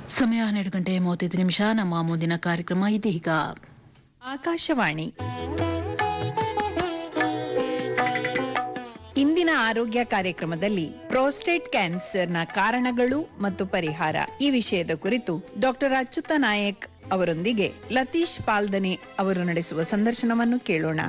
ಸಮಯ ಹನ್ನೆರಡು ಗಂಟೆ ಮೂವತ್ತೈದು ನಿಮಿಷ ನಮ್ಮ ಮುಂದಿನ ಕಾರ್ಯಕ್ರಮ ಇದೀಗ ಆಕಾಶವಾಣಿ ಇಂದಿನ ಆರೋಗ್ಯ ಕಾರ್ಯಕ್ರಮದಲ್ಲಿ ಪ್ರೋಸ್ಟೇಟ್ ಕ್ಯಾನ್ಸರ್ನ ಕಾರಣಗಳು ಮತ್ತು ಪರಿಹಾರ ಈ ವಿಷಯದ ಕುರಿತು ಡಾಕ್ಟರ್ ಅಚ್ಯುತ ನಾಯಕ್ ಅವರೊಂದಿಗೆ ಲತೀಶ್ ಪಾಲ್ದನೆ ಅವರು ನಡೆಸುವ ಸಂದರ್ಶನವನ್ನು ಕೇಳೋಣ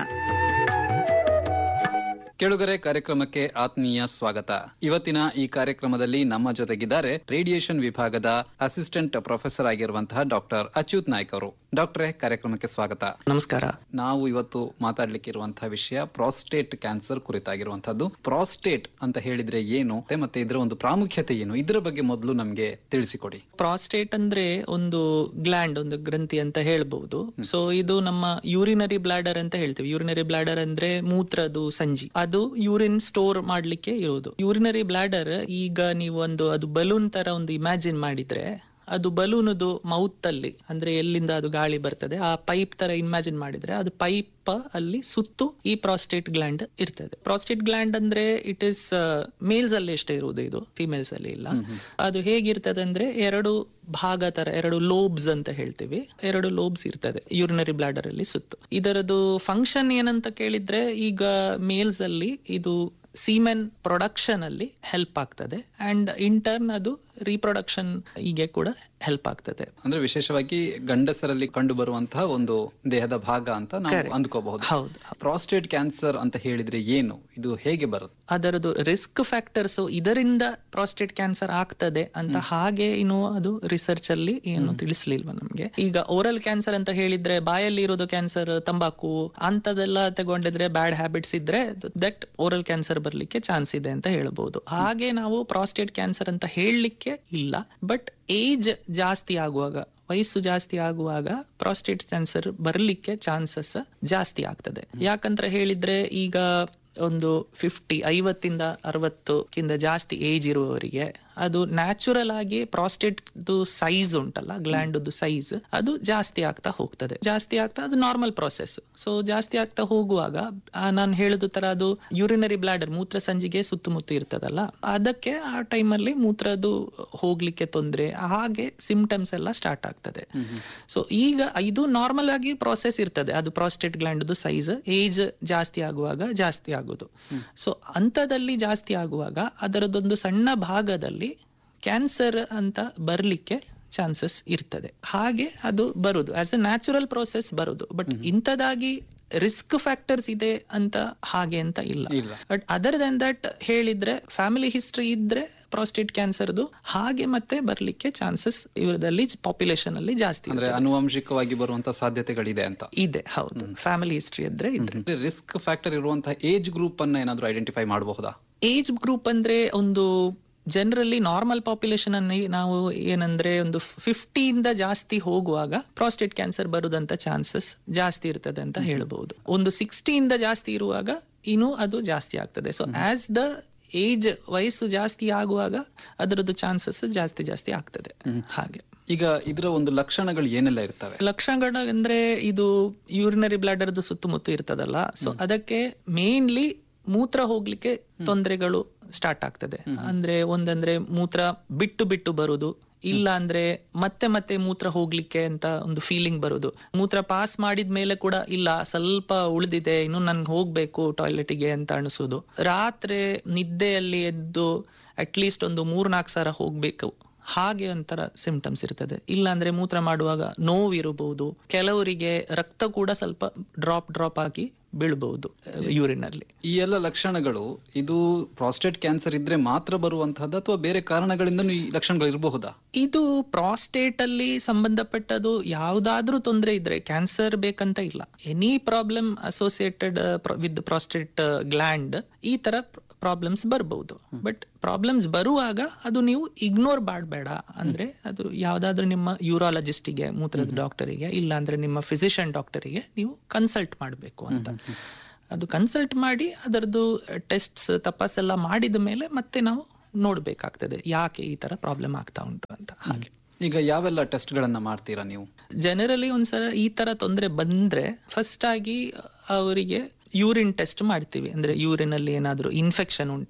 ಕೆಳುಗರೆ ಕಾರ್ಯಕ್ರಮಕ್ಕೆ ಆತ್ಮೀಯ ಸ್ವಾಗತ ಇವತ್ತಿನ ಈ ಕಾರ್ಯಕ್ರಮದಲ್ಲಿ ನಮ್ಮ ಜೊತೆಗಿದ್ದಾರೆ ರೇಡಿಯೇಷನ್ ವಿಭಾಗದ ಅಸಿಸ್ಟೆಂಟ್ ಪ್ರೊಫೆಸರ್ ಆಗಿರುವಂತಹ ಡಾಕ್ಟರ್ ಅಚ್ಯುತ್ ನಾಯ್ಕ್ ಅವರು ಡಾಕ್ಟ್ರೇ ಕಾರ್ಯಕ್ರಮಕ್ಕೆ ಸ್ವಾಗತ ನಮಸ್ಕಾರ ನಾವು ಇವತ್ತು ಮಾತಾಡ್ಲಿಕ್ಕೆ ಇರುವಂತಹ ವಿಷಯ ಪ್ರಾಸ್ಟೇಟ್ ಕ್ಯಾನ್ಸರ್ ಕುರಿತಾಗಿರುವಂತಹದ್ದು ಪ್ರಾಸ್ಟೇಟ್ ಅಂತ ಹೇಳಿದ್ರೆ ಏನು ಮತ್ತೆ ಇದರ ಒಂದು ಪ್ರಾಮುಖ್ಯತೆ ಏನು ಇದರ ಬಗ್ಗೆ ಮೊದಲು ನಮ್ಗೆ ತಿಳಿಸಿಕೊಡಿ ಪ್ರಾಸ್ಟೇಟ್ ಅಂದ್ರೆ ಒಂದು ಗ್ಲ್ಯಾಂಡ್ ಒಂದು ಗ್ರಂಥಿ ಅಂತ ಹೇಳ್ಬಹುದು ಸೊ ಇದು ನಮ್ಮ ಯೂರಿನರಿ ಬ್ಲಾಡರ್ ಅಂತ ಹೇಳ್ತೀವಿ ಯೂರಿನರಿ ಬ್ಲಾಡರ್ ಅಂದ್ರೆ ಮೂತ್ರದು ಸಂಜಿ ಅದು ಯೂರಿನ್ ಸ್ಟೋರ್ ಮಾಡ್ಲಿಕ್ಕೆ ಇರೋದು ಯೂರಿನರಿ ಬ್ಲಾಡರ್ ಈಗ ನೀವು ಒಂದು ಅದು ಬಲೂನ್ ತರ ಒಂದು ಇಮ್ಯಾಜಿನ್ ಮಾಡಿದ್ರೆ ಅದು ಬಲೂನದು ಮೌತ್ ಅಲ್ಲಿ ಅಂದ್ರೆ ಎಲ್ಲಿಂದ ಅದು ಗಾಳಿ ಬರ್ತದೆ ಆ ಪೈಪ್ ತರ ಇಮ್ಯಾಜಿನ್ ಮಾಡಿದ್ರೆ ಅದು ಪೈಪ್ ಅಲ್ಲಿ ಸುತ್ತು ಈ ಪ್ರಾಸ್ಟೇಟ್ ಗ್ಲ್ಯಾಂಡ್ ಇರ್ತದೆ ಪ್ರಾಸ್ಟೇಟ್ ಗ್ಲ್ಯಾಂಡ್ ಅಂದ್ರೆ ಇಟ್ ಇಸ್ ಮೇಲ್ಸ್ ಅಲ್ಲಿ ಎಷ್ಟೇ ಇರುವುದು ಇದು ಫಿಮೇಲ್ಸ್ ಅಲ್ಲಿ ಇಲ್ಲ ಅದು ಹೇಗಿರ್ತದೆ ಅಂದ್ರೆ ಎರಡು ಭಾಗ ತರ ಎರಡು ಲೋಬ್ಸ್ ಅಂತ ಹೇಳ್ತೀವಿ ಎರಡು ಲೋಬ್ಸ್ ಇರ್ತದೆ ಯೂರಿನರಿ ಬ್ಲಾಡರ್ ಅಲ್ಲಿ ಸುತ್ತು ಇದರದು ಫಂಕ್ಷನ್ ಏನಂತ ಕೇಳಿದ್ರೆ ಈಗ ಮೇಲ್ಸ್ ಅಲ್ಲಿ ಇದು ಸೀಮೆನ್ ಪ್ರೊಡಕ್ಷನ್ ಅಲ್ಲಿ ಹೆಲ್ಪ್ ಆಗ್ತದೆ ಅಂಡ್ ಇಂಟರ್ನ್ ಅದು ರೀಪ್ರೊಡಕ್ಷನ್ ಹೀಗೆ ಕೂಡ ಹೆಲ್ಪ್ ಆಗ್ತದೆ ಅಂದ್ರೆ ವಿಶೇಷವಾಗಿ ಗಂಡಸರಲ್ಲಿ ಕಂಡು ಬರುವಂತಹ ಒಂದು ದೇಹದ ಭಾಗ ಅಂತ ನಾವು Correct. ಅಂದ್ಕೋಬಹುದು ಹೌದು ಪ್ರಾಸ್ಟೇಟ್ ಕ್ಯಾನ್ಸರ್ ಅಂತ ಹೇಳಿದ್ರೆ ಏನು ಇದು ಹೇಗೆ ಬರುತ್ತೆ ಅದರದ್ದು ರಿಸ್ಕ್ ಫ್ಯಾಕ್ಟರ್ಸ್ ಇದರಿಂದ ಪ್ರಾಸ್ಟೇಟ್ ಕ್ಯಾನ್ಸರ್ ಆಗ್ತದೆ ಅಂತ ಹಾಗೆ ಇನ್ನು ಅದು ರಿಸರ್ಚ್ ಅಲ್ಲಿ ಏನು ತಿಳಿಸ್ಲಿಲ್ವ ನಮ್ಗೆ ಈಗ ಓರಲ್ ಕ್ಯಾನ್ಸರ್ ಅಂತ ಹೇಳಿದ್ರೆ ಬಾಯಲ್ಲಿ ಇರೋದು ಕ್ಯಾನ್ಸರ್ ತಂಬಾಕು ಅಂತದೆಲ್ಲ ತಗೊಂಡಿದ್ರೆ ಬ್ಯಾಡ್ ಹ್ಯಾಬಿಟ್ಸ್ ಇದ್ರೆ ದಟ್ ಓರಲ್ ಕ್ಯಾನ್ಸರ್ ಬರ್ಲಿಕ್ಕೆ ಚಾನ್ಸ್ ಇದೆ ಅಂತ ಹೇಳ್ಬಹುದು ಹಾಗೆ ನಾವು ಪ್ರಾಸ್ಟೇಟ್ ಕ್ಯಾನ್ಸರ್ ಅಂತ ಹೇಳಲಿಕ್ಕೆ ಇಲ್ಲ ಬಟ್ ಏಜ್ ಜಾಸ್ತಿ ಆಗುವಾಗ ವಯಸ್ಸು ಜಾಸ್ತಿ ಆಗುವಾಗ ಪ್ರಾಸ್ಟೇಟ್ ಕ್ಯಾನ್ಸರ್ ಬರ್ಲಿಕ್ಕೆ ಚಾನ್ಸಸ್ ಜಾಸ್ತಿ ಆಗ್ತದೆ ಯಾಕಂತ ಹೇಳಿದ್ರೆ ಈಗ ಒಂದು ಫಿಫ್ಟಿ ಐವತ್ತಿಂದ ಅರವತ್ತಕ್ಕಿಂತ ಜಾಸ್ತಿ ಏಜ್ ಇರುವವರಿಗೆ ಅದು ನ್ಯಾಚುರಲ್ ಆಗಿ ಪ್ರಾಸ್ಟೇಟ್ ಸೈಜ್ ಉಂಟಲ್ಲ ಗ್ಲ್ಯಾಂಡ್ ಸೈಜ್ ಅದು ಜಾಸ್ತಿ ಆಗ್ತಾ ಹೋಗ್ತದೆ ಜಾಸ್ತಿ ಆಗ್ತಾ ಅದು ನಾರ್ಮಲ್ ಪ್ರಾಸೆಸ್ ಸೊ ಜಾಸ್ತಿ ಆಗ್ತಾ ಹೋಗುವಾಗ ನಾನು ಹೇಳಿದ ತರ ಅದು ಯೂರಿನರಿ ಬ್ಲಾಡರ್ ಮೂತ್ರ ಸಂಜಿಗೆ ಸುತ್ತಮುತ್ತ ಇರ್ತದಲ್ಲ ಅದಕ್ಕೆ ಆ ಟೈಮಲ್ಲಿ ಮೂತ್ರದ್ದು ಹೋಗ್ಲಿಕ್ಕೆ ತೊಂದರೆ ಹಾಗೆ ಸಿಂಪ್ಟಮ್ಸ್ ಎಲ್ಲ ಸ್ಟಾರ್ಟ್ ಆಗ್ತದೆ ಸೊ ಈಗ ಇದು ನಾರ್ಮಲ್ ಆಗಿ ಪ್ರಾಸೆಸ್ ಇರ್ತದೆ ಅದು ಪ್ರಾಸ್ಟೇಟ್ ಗ್ಲ್ಯಾಂಡ್ ಸೈಜ್ ಏಜ್ ಜಾಸ್ತಿ ಆಗುವಾಗ ಜಾಸ್ತಿ ಆಗುದು ಸೊ ಅಂತದಲ್ಲಿ ಜಾಸ್ತಿ ಆಗುವಾಗ ಅದರದೊಂದು ಸಣ್ಣ ಭಾಗದಲ್ಲಿ ಕ್ಯಾನ್ಸರ್ ಅಂತ ಬರ್ಲಿಕ್ಕೆ ಚಾನ್ಸಸ್ ಇರ್ತದೆ ಹಾಗೆ ಅದು ಬರುದು ಆಸ್ ಎ ನ್ಯಾಚುರಲ್ ಪ್ರೋಸೆಸ್ ಬರುದು ಬಟ್ ಇಂಥದಾಗಿ ರಿಸ್ಕ್ ಫ್ಯಾಕ್ಟರ್ಸ್ ಇದೆ ಅಂತ ಹಾಗೆ ಅಂತ ಇಲ್ಲ ಇಲ್ಲ ಬಟ್ ಅದರ್ ದನ್ ದಟ್ ಹೇಳಿದ್ರೆ ಫ್ಯಾಮಿಲಿ ಹಿಸ್ಟ್ರಿ ಇದ್ರೆ ಪ್ರಾಸ್ಟೇಟ್ ಕ್ಯಾನ್ಸರ್ದು ಹಾಗೆ ಮತ್ತೆ ಬರ್ಲಿಕ್ಕೆ ಚಾನ್ಸಸ್ ಇವರದಲ್ಲಿ ಪಾಪ್ಯುಲೇಷನ್ ಅಲ್ಲಿ ಜಾಸ್ತಿ ಅಂದ್ರೆ ಇರ್ತದೆ. ಅನುವಂಶಿಕವಾಗಿ ಬರುವಂತಹ ಸಾಧ್ಯತೆಗಳಿದೆ ಅಂತ ಇದೆ ಹೌದು ಫ್ಯಾಮಿಲಿ ಹಿಸ್ಟ್ರಿ ಇದ್ರೆ ಇದ್ರೆ ರಿಸ್ಕ್ ಫ್ಯಾಕ್ಟರ್ ಇರುವಂತಹ ಏಜ್ ಗ್ರೂಪ್ ಅನ್ನ ಏನಾದ್ರೂ ಐಡೆಂಟಿಫೈ ಮಾಡಬಹುದಾ ಏಜ್ ಗ್ರೂಪ್ ಅಂದ್ರೆ ಒಂದು ಜನರಲಿ ನಾರ್ಮಲ್ ಪಾಪ್ಯುಲೇಷನ್ ಅನ್ನು ನಾವು ಏನಂದ್ರೆ ಒಂದು ಫಿಫ್ಟಿಯಿಂದ ಜಾಸ್ತಿ ಹೋಗುವಾಗ ಪ್ರಾಸ್ಟೇಟ್ ಕ್ಯಾನ್ಸರ್ ಬರುದಂತ ಚಾನ್ಸಸ್ ಜಾಸ್ತಿ ಇರ್ತದೆ ಅಂತ ಹೇಳ್ಬಹುದು ಒಂದು ಸಿಕ್ಸ್ಟಿಯಿಂದ ಜಾಸ್ತಿ ಇರುವಾಗ ಇನ್ನೂ ಅದು ಜಾಸ್ತಿ ಆಗ್ತದೆ ಸೊ ಆಸ್ ದ ಏಜ್ ವಯಸ್ಸು ಜಾಸ್ತಿ ಆಗುವಾಗ ಅದರದ್ದು ಚಾನ್ಸಸ್ ಜಾಸ್ತಿ ಜಾಸ್ತಿ ಆಗ್ತದೆ ಹಾಗೆ ಈಗ ಇದರ ಒಂದು ಲಕ್ಷಣಗಳು ಏನೆಲ್ಲ ಇರ್ತವೆ ಲಕ್ಷಣಗಳು ಅಂದ್ರೆ ಇದು ಯೂರಿನರಿ ಬ್ಲಾಡರ್ದು ಸುತ್ತಮುತ್ತ ಇರ್ತದಲ್ಲ ಸೊ ಅದಕ್ಕೆ ಮೇನ್ಲಿ ಮೂತ್ರ ಹೋಗ್ಲಿಕ್ಕೆ ತೊಂದರೆಗಳು ಸ್ಟಾರ್ಟ್ ಆಗ್ತದೆ ಅಂದ್ರೆ ಒಂದಂದ್ರೆ ಮೂತ್ರ ಬಿಟ್ಟು ಬಿಟ್ಟು ಬರುದು ಇಲ್ಲ ಅಂದ್ರೆ ಮತ್ತೆ ಮತ್ತೆ ಮೂತ್ರ ಹೋಗ್ಲಿಕ್ಕೆ ಅಂತ ಒಂದು ಫೀಲಿಂಗ್ ಬರುದು ಮೂತ್ರ ಪಾಸ್ ಮಾಡಿದ ಮೇಲೆ ಕೂಡ ಇಲ್ಲ ಸ್ವಲ್ಪ ಉಳಿದಿದೆ ಇನ್ನು ನನ್ಗೆ ಹೋಗ್ಬೇಕು ಟಾಯ್ಲೆಟಿಗೆ ಅಂತ ಅನಿಸೋದು ರಾತ್ರಿ ನಿದ್ದೆಯಲ್ಲಿ ಎದ್ದು ಅಟ್ಲೀಸ್ಟ್ ಒಂದು ಮೂರ್ನಾಲ್ಕು ಸಲ ಹೋಗ್ಬೇಕು ಹಾಗೆ ಒಂಥರ ಸಿಂಪ್ಟಮ್ಸ್ ಇರ್ತದೆ ಇಲ್ಲ ಅಂದ್ರೆ ಮೂತ್ರ ಮಾಡುವಾಗ ನೋವು ಇರಬಹುದು ಕೆಲವರಿಗೆ ರಕ್ತ ಕೂಡ ಸ್ವಲ್ಪ ಡ್ರಾಪ್ ಡ್ರಾಪ್ ಆಗಿ ಬೀಳ್ಬಹುದು ಯೂರಿನ್ ಅಲ್ಲಿ ಈ ಎಲ್ಲ ಲಕ್ಷಣಗಳು ಇದು ಪ್ರಾಸ್ಟೇಟ್ ಕ್ಯಾನ್ಸರ್ ಇದ್ರೆ ಮಾತ್ರ ಬರುವಂತಹದ್ದು ಅಥವಾ ಬೇರೆ ಕಾರಣಗಳಿಂದನೂ ಈ ಲಕ್ಷಣಗಳು ಇರಬಹುದಾ ಇದು ಪ್ರಾಸ್ಟೇಟ್ ಅಲ್ಲಿ ಸಂಬಂಧಪಟ್ಟದು ಯಾವ್ದಾದ್ರೂ ತೊಂದರೆ ಇದ್ರೆ ಕ್ಯಾನ್ಸರ್ ಬೇಕಂತ ಇಲ್ಲ any problem associated with prostate gland ಈ ತರ ಪ್ರಾಬ್ಲಮ್ಸ್ ಬರ್ಬಹುದು ಬಟ್ ಪ್ರಾಬ್ಲಮ್ಸ್ ಬರುವಾಗ ಅದು ನೀವು ಇಗ್ನೋರ್ ಮಾಡಬೇಡ ಅಂದ್ರೆ ಅದು ಯಾವ್ದಾದ್ರು ನಿಮ್ಮ ಯೂರಾಲಜಿಸ್ಟಿಗೆ ಮೂತ್ರದ ಡಾಕ್ಟರಿಗೆ ಇಲ್ಲ ಅಂದ್ರೆ ನಿಮ್ಮ ಫಿಸಿಷಿಯನ್ ಡಾಕ್ಟರಿಗೆ ನೀವು ಕನ್ಸಲ್ಟ್ ಮಾಡಬೇಕು ಅಂತ ಅದು ಕನ್ಸಲ್ಟ್ ಮಾಡಿ ಅದರದ್ದು ಟೆಸ್ಟ್ಸ್ ತಪಾಸೆಲ್ಲ ಮಾಡಿದ ಮೇಲೆ ಮತ್ತೆ ನಾವು ನೋಡ್ಬೇಕಾಗ್ತದೆ ಯಾಕೆ ಈ ತರ ಪ್ರಾಬ್ಲಮ್ ಆಗ್ತಾ ಉಂಟು ಅಂತ ಹಾಗೆ ಈಗ ಯಾವೆಲ್ಲ ಟೆಸ್ಟ್ ಗಳನ್ನ ಮಾಡ್ತೀರಾ ನೀವು ಜನರಲಿ ಒಂದ್ಸಲ ಈ ತರ ತೊಂದರೆ ಬಂದ್ರೆ ಫಸ್ಟ್ ಆಗಿ ಅವರಿಗೆ ಯೂರಿನ್ ಟೆಸ್ಟ್ ಮಾಡ್ತೀವಿ ಅಂದ್ರೆ ಯೂರಿನ್ ಅಲ್ಲಿ ಏನಾದ್ರೂ ಇನ್ಫೆಕ್ಷನ್ ಉಂಟಾ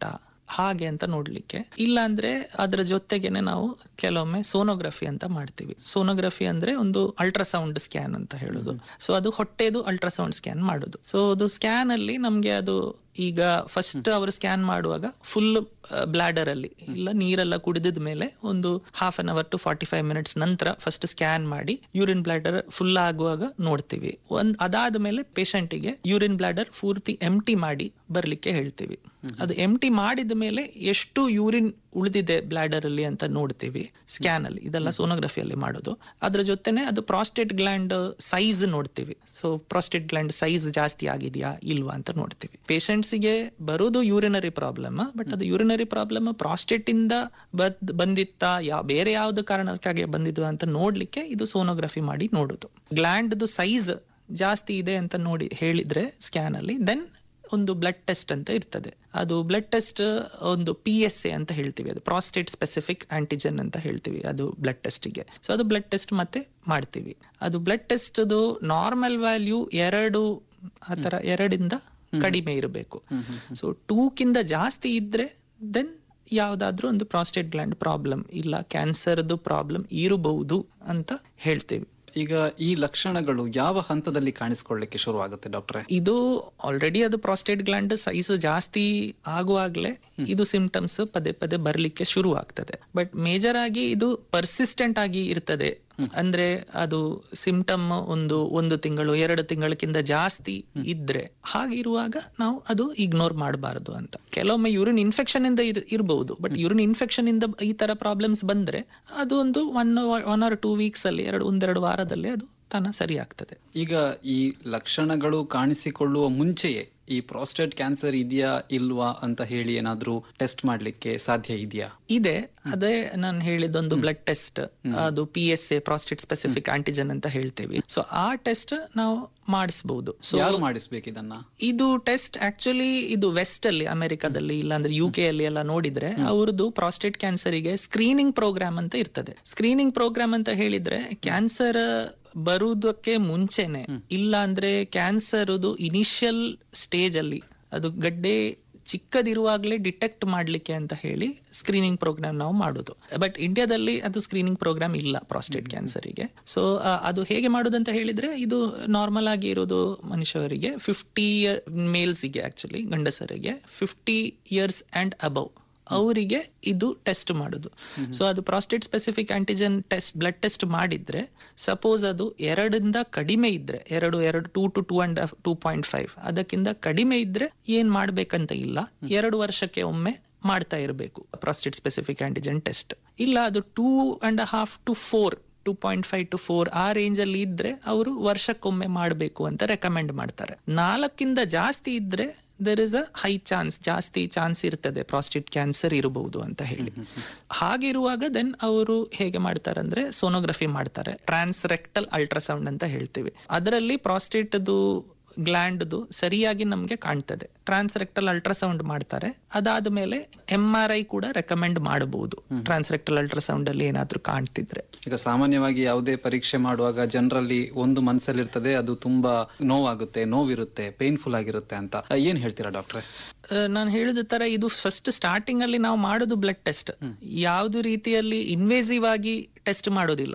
ಹಾಗೆ ಅಂತ ನೋಡ್ಲಿಕ್ಕೆ ಇಲ್ಲ ಅಂದ್ರೆ ಅದರ ಜೊತೆಗೇನೆ ನಾವು ಕೆಲವೊಮ್ಮೆ ಸೋನೋಗ್ರಫಿ ಅಂತ ಮಾಡ್ತೀವಿ ಸೋನೋಗ್ರಫಿ ಅಂದ್ರೆ ಒಂದು ಅಲ್ಟ್ರಾಸೌಂಡ್ ಸ್ಕ್ಯಾನ್ ಅಂತ ಹೇಳುದು ಸೊ ಅದು ಹೊಟ್ಟೆದು ಅಲ್ಟ್ರಾಸೌಂಡ್ ಸ್ಕ್ಯಾನ್ ಮಾಡುದು ಸೊ ಅದು ಸ್ಕ್ಯಾನ್ ಅಲ್ಲಿ ನಮ್ಗೆ ಅದು ಈಗ ಫಸ್ಟ್ ಅವರು ಸ್ಕ್ಯಾನ್ ಮಾಡುವಾಗ ಫುಲ್ ಬ್ಲಾಡರ್ ಅಲ್ಲಿ ಇಲ್ಲ ನೀರೆಲ್ಲ ಕುಡಿದಿದ ಮೇಲೆ ಒಂದು half an hour to forty five minutes ನಂತರ ಫಸ್ಟ್ ಸ್ಕ್ಯಾನ್ ಮಾಡಿ ಯೂರಿನ್ ಬ್ಲಾಡರ್ ಫುಲ್ ಆಗುವಾಗ ನೋಡ್ತೀವಿ ಒಂದ್ ಅದಾದ ಮೇಲೆ ಗೆ ಯೂರಿನ್ ಬ್ಲಾಡರ್ ಪೂರ್ತಿ ಎಂಟಿ ಮಾಡಿ ಬರ್ಲಿಕ್ಕೆ ಹೇಳ್ತೀವಿ ಅದು ಎಂಟಿ ಮಾಡಿದ ಮೇಲೆ ಎಷ್ಟು ಯೂರಿನ್ ಉಳಿದಿದೆ ಬ್ಲಾಡರ್ ಅಲ್ಲಿ ಅಂತ ನೋಡ್ತೀವಿ ಸ್ಕ್ಯಾನ್ ಅಲ್ಲಿ ಇದೆಲ್ಲ ಸೋನೋಗ್ರಫಿಯಲ್ಲಿ ಮಾಡೋದು ಅದ್ರ ಜೊತೆನೆ ಅದು ಪ್ರಾಸ್ಟೇಟ್ ಗ್ಲ್ಯಾಂಡ್ ಸೈಜ್ ನೋಡ್ತೀವಿ ಸೊ ಪ್ರಾಸ್ಟೇಟ್ ಗ್ಲ್ಯಾಂಡ್ ಸೈಜ್ ಜಾಸ್ತಿ ಆಗಿದೆಯಾ ಇಲ್ವಾ ಅಂತ ನೋಡ್ತೀವಿ Patients ಗೆ ಬರೋದು ಯೂರಿನರಿ ಪ್ರಾಬ್ಲಮ್ ಬಟ್ ಅದು ಯೂರಿನರಿ ಪ್ರಾಬ್ಲಮ್ ಪ್ರಾಸ್ಟೇಟ್ ಇಂದ ಬದ್ ಬಂದಿತ್ತಾ ಯಾ ಬೇರೆ ಯಾವ್ದು ಕಾರಣಕ್ಕಾಗಿ ಬಂದಿದ್ವಾ ಅಂತ ನೋಡ್ಲಿಕ್ಕೆ ಇದು ಸೋನೋಗ್ರಫಿ ಮಾಡಿ ನೋಡುದು ಗ್ಲ್ಯಾಂಡ್ ಸೈಜ್ ಜಾಸ್ತಿ ಇದೆ ಅಂತ ನೋಡಿ ಹೇಳಿದ್ರೆ ಸ್ಕ್ಯಾನ್ ಅಲ್ಲಿ ದೆನ್ ಒಂದು ಬ್ಲಡ್ ಟೆಸ್ಟ್ ಅಂತ ಇರ್ತದೆ ಅದು ಬ್ಲಡ್ ಟೆಸ್ಟ್ ಒಂದು ಪಿ ಎಸ್ ಎ ಅಂತ ಹೇಳ್ತೀವಿ ಅದು ಪ್ರಾಸ್ಟೇಟ್ ಸ್ಪೆಸಿಫಿಕ್ ಆಂಟಿಜನ್ ಅಂತ ಹೇಳ್ತೀವಿ ಅದು ಬ್ಲಡ್ ಟೆಸ್ಟಿಗೆ ಸೊ ಅದು ಬ್ಲಡ್ ಟೆಸ್ಟ್ ಮತ್ತೆ ಮಾಡ್ತೀವಿ ಅದು ಬ್ಲಡ್ ಟೆಸ್ಟ್ ನಾರ್ಮಲ್ ವ್ಯಾಲ್ಯೂ ಎರಡು ಆತರ ಎರಡಿಂದ ಕಡಿಮೆ ಇರಬೇಕು ಸೊ ಟೂಕ್ಕಿಂತ ಜಾಸ್ತಿ ಇದ್ರೆ ದೆನ್ ಯಾವ್ದಾದ್ರೂ ಒಂದು ಪ್ರಾಸ್ಟೇಟ್ ಗ್ಲ್ಯಾಂಡ್ ಪ್ರಾಬ್ಲಮ್ ಇಲ್ಲ ಕ್ಯಾನ್ಸರ್ದು ಪ್ರಾಬ್ಲಮ್ ಇರಬಹುದು ಅಂತ ಹೇಳ್ತೀವಿ ಈಗ ಈ ಲಕ್ಷಣಗಳು ಯಾವ ಹಂತದಲ್ಲಿ ಕಾಣಿಸ್ಕೊಳ್ಳಿಕ್ಕೆ ಶುರು ಆಗುತ್ತೆ ಡಾಕ್ಟ್ರೆ ಇದು ಆಲ್ರೆಡಿ ಅದು ಪ್ರಾಸ್ಟೇಟ್ ಗ್ಲ್ಯಾಂಡ್ ಸೈಜ್ ಜಾಸ್ತಿ ಆಗುವಾಗ್ಲೇ ಇದು ಸಿಂಪ್ಟಮ್ಸ್ ಪದೇ ಪದೇ ಬರ್ಲಿಕ್ಕೆ ಶುರು ಆಗ್ತದೆ ಬಟ್ ಮೇಜರ್ ಆಗಿ ಇದು ಪರ್ಸಿಸ್ಟೆಂಟ್ ಆಗಿ ಇರ್ತದೆ ಅಂದ್ರೆ ಅದು ಸಿಂಪ್ಟಮ್ ಒಂದು ಒಂದು ತಿಂಗಳು ಎರಡು ತಿಂಗಳಕ್ಕಿಂತ ಜಾಸ್ತಿ ಇದ್ರೆ ಹಾಗಿರುವಾಗ ನಾವು ಅದು ಇಗ್ನೋರ್ ಮಾಡಬಾರದು ಅಂತ ಕೆಲವೊಮ್ಮೆ ಯೂರಿನ್ ಇನ್ಫೆಕ್ಷನ್ ಇಂದ ಇರ್- ಇರ್ಬಹುದು ಬಟ್ ಯೂರಿನ್ ಇನ್ಫೆಕ್ಷನ್ ಇಂದ ಈ ತರ ಪ್ರಾಬ್ಲಮ್ಸ್ ಬಂದ್ರೆ ಅದು ಒಂದು one one or two weeks ಅಲ್ಲಿ ಎರಡು ಒಂದೆರಡು ವಾರದಲ್ಲಿ ಅದು ತಾನ ಸರಿ ಆಗ್ತದೆ ಈಗ ಈ ಲಕ್ಷಣಗಳು ಕಾಣಿಸಿಕೊಳ್ಳುವ ಮುಂಚೆಯೇ ಈ ಪ್ರಾಸ್ಟೇಟ್ ಕ್ಯಾನ್ಸರ್ ಇದೆಯಾ ಇಲ್ವಾ ಅಂತ ಹೇಳಿ ಏನಾದ್ರೂ ಟೆಸ್ಟ್ ಮಾಡ್ಲಿಕ್ಕೆ ಸಾಧ್ಯ ಇದೆಯಾ ಇದೆ ಅದೇ ನಾನು ಹೇಳಿದೊಂದು ಬ್ಲಡ್ ಟೆಸ್ಟ್ ಅದು P S A prostate specific antigen ಅಂತ ಹೇಳ್ತೇವೆ ಸೊ ಆ ಟೆಸ್ಟ್ ನಾವು ಮಾಡಿಸಬಹುದು ಸೊ ಯಾರು ಮಾಡಿಸ್ಬೇಕು ಇದನ್ನ ಇದು ಟೆಸ್ಟ್ ಆಕ್ಚುಲಿ ಇದು ವೆಸ್ಟ್ ಅಲ್ಲಿ ಅಮೆರಿಕಾದಲ್ಲಿ ಇಲ್ಲಾಂದ್ರೆ ಯು ಕೆ ಅಲ್ಲಿ ಎಲ್ಲ ನೋಡಿದ್ರೆ ಅವ್ರದ್ದು ಪ್ರಾಸ್ಟೇಟ್ ಕ್ಯಾನ್ಸರಿಗೆ ಸ್ಕ್ರೀನಿಂಗ್ ಪ್ರೋಗ್ರಾಮ್ ಅಂತ ಇರ್ತದೆ ಸ್ಕ್ರೀನಿಂಗ್ ಪ್ರೋಗ್ರಾಮ್ ಅಂತ ಹೇಳಿದ್ರೆ ಕ್ಯಾನ್ಸರ್ ಬರುವುದಕ್ಕೆ ಮುಂಚೆನೆ ಇಲ್ಲ ಅಂದ್ರೆ ಕ್ಯಾನ್ಸರ್ ಇನಿಷಿಯಲ್ ಸ್ಟೇಜ್ ಅಲ್ಲಿ ಅದು ಗಡ್ಡೆ ಚಿಕ್ಕದಿರುವಾಗಲೇ ಡಿಟೆಕ್ಟ್ ಮಾಡ್ಲಿಕ್ಕೆ ಅಂತ ಹೇಳಿ ಸ್ಕ್ರೀನಿಂಗ್ ಪ್ರೋಗ್ರಾಮ್ ನಾವು ಮಾಡೋದು ಬಟ್ ಇಂಡಿಯಾದಲ್ಲಿ ಅದು ಸ್ಕ್ರೀನಿಂಗ್ ಪ್ರೋಗ್ರಾಮ್ ಇಲ್ಲ ಪ್ರಾಸ್ಟೇಟ್ ಕ್ಯಾನ್ಸರಿಗೆ ಸೊ ಅದು ಹೇಗೆ ಮಾಡೋದಂತ ಹೇಳಿದ್ರೆ ಇದು ನಾರ್ಮಲ್ ಆಗಿ ಇರೋದು ಮನುಷ್ಯರಿಗೆ ಫಿಫ್ಟಿ ಮೇಲ್ಸ್ಗೆ ಆಕ್ಚುಲಿ ಗಂಡಸರಿಗೆ ಫಿಫ್ಟಿ ಇಯರ್ಸ್ ಅಂಡ್ ಅಬವ್ ಅವರಿಗೆ ಇದು ಟೆಸ್ಟ್ ಮಾಡುದು ಸೊ ಅದು prostate specific antigen test blood test ಮಾಡಿದ್ರೆ ಸಪೋಸ್ ಅದು ಎರಡರಿಂದ ಕಡಿಮೆ ಇದ್ರೆ ಎರಡು ಎರಡು two to two and two point five ಅದಕ್ಕಿಂತ ಕಡಿಮೆ ಇದ್ರೆ ಏನ್ ಮಾಡ್ಬೇಕಂತ ಇಲ್ಲ ಎರಡು ವರ್ಷಕ್ಕೆ ಒಮ್ಮೆ ಮಾಡ್ತಾ ಇರಬೇಕು ಪ್ರಾಸ್ಟೇಟ್ ಸ್ಪೆಸಿಫಿಕ್ ಆಂಟಿಜನ್ ಟೆಸ್ಟ್ ಇಲ್ಲ ಅದು two and half to four two point five to four ಆ ರೇಂಜ್ ಅಲ್ಲಿ ಇದ್ರೆ ಅವರು ವರ್ಷಕ್ಕೊಮ್ಮೆ ಮಾಡಬೇಕು ಅಂತ ರೆಕಮೆಂಡ್ ಮಾಡ್ತಾರೆ ನಾಲ್ಕಿಂದ ಜಾಸ್ತಿ ಇದ್ರೆ there is a high chance ಜಾಸ್ತಿ ಚಾನ್ಸ್ ಇರ್ತದೆ ಪ್ರಾಸ್ಟೇಟ್ ಕ್ಯಾನ್ಸರ್ ಇರಬಹುದು ಅಂತ ಹೇಳಿ ಹಾಗಿರುವಾಗ ದೆನ್ ಅವರು ಹೇಗೆ ಮಾಡ್ತಾರೆ ಅಂದ್ರೆ ಸೋನೋಗ್ರಫಿ ಮಾಡ್ತಾರೆ ಟ್ರಾನ್ಸ್ ರೆಕ್ಟಲ್ ಅಲ್ಟ್ರಾಸೌಂಡ್ ಅಂತ ಹೇಳ್ತೀವಿ ಅದರಲ್ಲಿ ಪ್ರಾಸ್ಟೇಟ್ದು ಗ್ಲ್ಯಾಂಡ್ದು ಸರಿಯಾಗಿ ನಮ್ಗೆ ಕಾಣ್ತದೆ ಟ್ರಾನ್ಸ್ ರೆಕ್ಟಲ್ ಅಲ್ಟ್ರಾಸೌಂಡ್ ಮಾಡ್ತಾರೆ ಅದಾದ ಮೇಲೆ ಎಂ ಆರ್ ಐ ಕೂಡ ರೆಕಮೆಂಡ್ ಮಾಡಬಹುದು ಟ್ರಾನ್ಸ್ ರೆಕ್ಟಲ್ ಅಲ್ಟ್ರಾಸೌಂಡ್ ಅಲ್ಲಿ ಏನಾದ್ರೂ ಕಾಣ್ತಿದ್ರೆ ಈಗ ಸಾಮಾನ್ಯವಾಗಿ ಯಾವುದೇ ಪರೀಕ್ಷೆ ಮಾಡುವಾಗ ಜನರಲ್ಲಿ ಒಂದು ಮನಸ್ಸಲ್ಲಿರ್ತದೆ ಅದು ತುಂಬಾ ನೋವಾಗುತ್ತೆ ನೋವಿರುತ್ತೆ ಪೇನ್ಫುಲ್ ಆಗಿರುತ್ತೆ ಅಂತ ಏನ್ ಹೇಳ್ತೀರಾ ಡಾಕ್ಟ್ರೆ ನಾನು ಹೇಳಿದ ತರ ಇದು ಫಸ್ಟ್ ಸ್ಟಾರ್ಟಿಂಗ್ ಅಲ್ಲಿ ನಾವು ಮಾಡೋದು ಬ್ಲಡ್ ಟೆಸ್ಟ್ ಯಾವ್ದು ರೀತಿಯಲ್ಲಿ ಇನ್ವೇಸಿವ್ ಆಗಿ ಟೆಸ್ಟ್ ಮಾಡೋದಿಲ್ಲ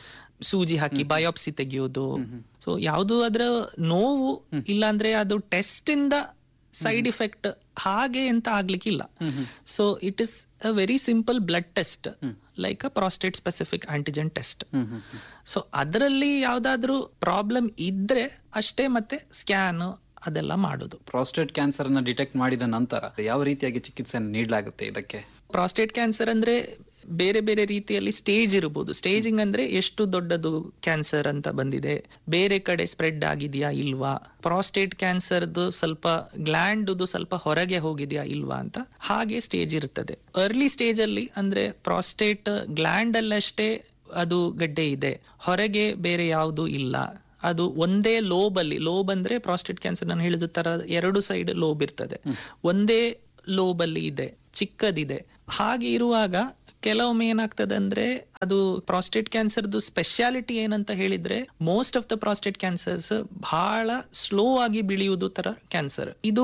ಸೂಜಿ ಹಾಕಿ ಬಯೋಪ್ಸಿ ತೆಗೆಯೋದು ಸೊ ಯಾವುದು ಅದರ ನೋವು ಇಲ್ಲಾಂದ್ರೆ ಅದು ಟೆಸ್ಟ್ ಇಂದ ಸೈಡ್ ಇಫೆಕ್ಟ್ ಹಾಗೆ ಅಂತ ಆಗ್ಲಿಕ್ಕಿಲ್ಲ so it is a very simple blood test like a prostate specific antigen test so ಅದರಲ್ಲಿ ಯಾವ್ದಾದ್ರು ಪ್ರಾಬ್ಲಮ್ ಇದ್ರೆ ಅಷ್ಟೇ ಮತ್ತೆ ಸ್ಕ್ಯಾನ್ ಅದೆಲ್ಲ ಮಾಡೋದು ಪ್ರಾಸ್ಟೇಟ್ ಕ್ಯಾನ್ಸರ್ ಅನ್ನ ಡಿಟೆಕ್ಟ್ ಮಾಡಿದ ನಂತರ ಯಾವ ರೀತಿಯಾಗಿ ಚಿಕಿತ್ಸೆಯನ್ನು ನೀಡಲಾಗುತ್ತೆ ಇದಕ್ಕೆ ಪ್ರಾಸ್ಟೇಟ್ ಕ್ಯಾನ್ಸರ್ ಅಂದ್ರೆ ಬೇರೆ ಬೇರೆ ರೀತಿಯಲ್ಲಿ ಸ್ಟೇಜ್ ಇರಬಹುದು ಸ್ಟೇಜಿಂಗ್ ಅಂದ್ರೆ ಎಷ್ಟು ದೊಡ್ಡದು ಕ್ಯಾನ್ಸರ್ ಅಂತ ಬಂದಿದೆ ಬೇರೆ ಕಡೆ ಸ್ಪ್ರೆಡ್ ಆಗಿದೆಯಾ ಇಲ್ವಾ ಪ್ರಾಸ್ಟೇಟ್ ಕ್ಯಾನ್ಸರ್ದು ಸ್ವಲ್ಪ ಗ್ಲ್ಯಾಂಡ್ ಸ್ವಲ್ಪ ಹೊರಗೆ ಹೋಗಿದೆಯಾ ಇಲ್ವಾ ಅಂತ ಹಾಗೆ ಸ್ಟೇಜ್ ಇರ್ತದೆ ಅರ್ಲಿ ಸ್ಟೇಜ್ ಅಲ್ಲಿ ಅಂದ್ರೆ ಪ್ರಾಸ್ಟೇಟ್ ಗ್ಲ್ಯಾಂಡ್ ಅಲ್ಲಷ್ಟೇ ಅದು ಗಡ್ಡೆ ಇದೆ ಹೊರಗೆ ಬೇರೆ ಯಾವುದು ಇಲ್ಲ ಅದು ಒಂದೇ ಲೋಬ್ ಅಲ್ಲಿ ಲೋಬ್ ಅಂದ್ರೆ ಪ್ರಾಸ್ಟೇಟ್ ಕ್ಯಾನ್ಸರ್ ನಾನು ಹೇಳಿದ ತರ ಎರಡು ಸೈಡ್ ಲೋಬ್ ಇರ್ತದೆ ಒಂದೇ ಲೋಬ್ ಅಲ್ಲಿ ಇದೆ ಚಿಕ್ಕದಿದೆ ಹಾಗೆ ಇರುವಾಗ ಕೆಲವೊಮ್ಮೆ ಏನಾಗ್ತದೆ ಅಂದ್ರೆ ಅದು ಪ್ರಾಸ್ಟೇಟ್ ಕ್ಯಾನ್ಸರ್ದು ಸ್ಪೆಷಾಲಿಟಿ ಏನಂತ ಹೇಳಿದ್ರೆ most of the prostate cancers ಬಹಳ ಸ್ಲೋ ಆಗಿ ಬೆಳೆಯುವುದು ತರ ಕ್ಯಾನ್ಸರ್ ಇದು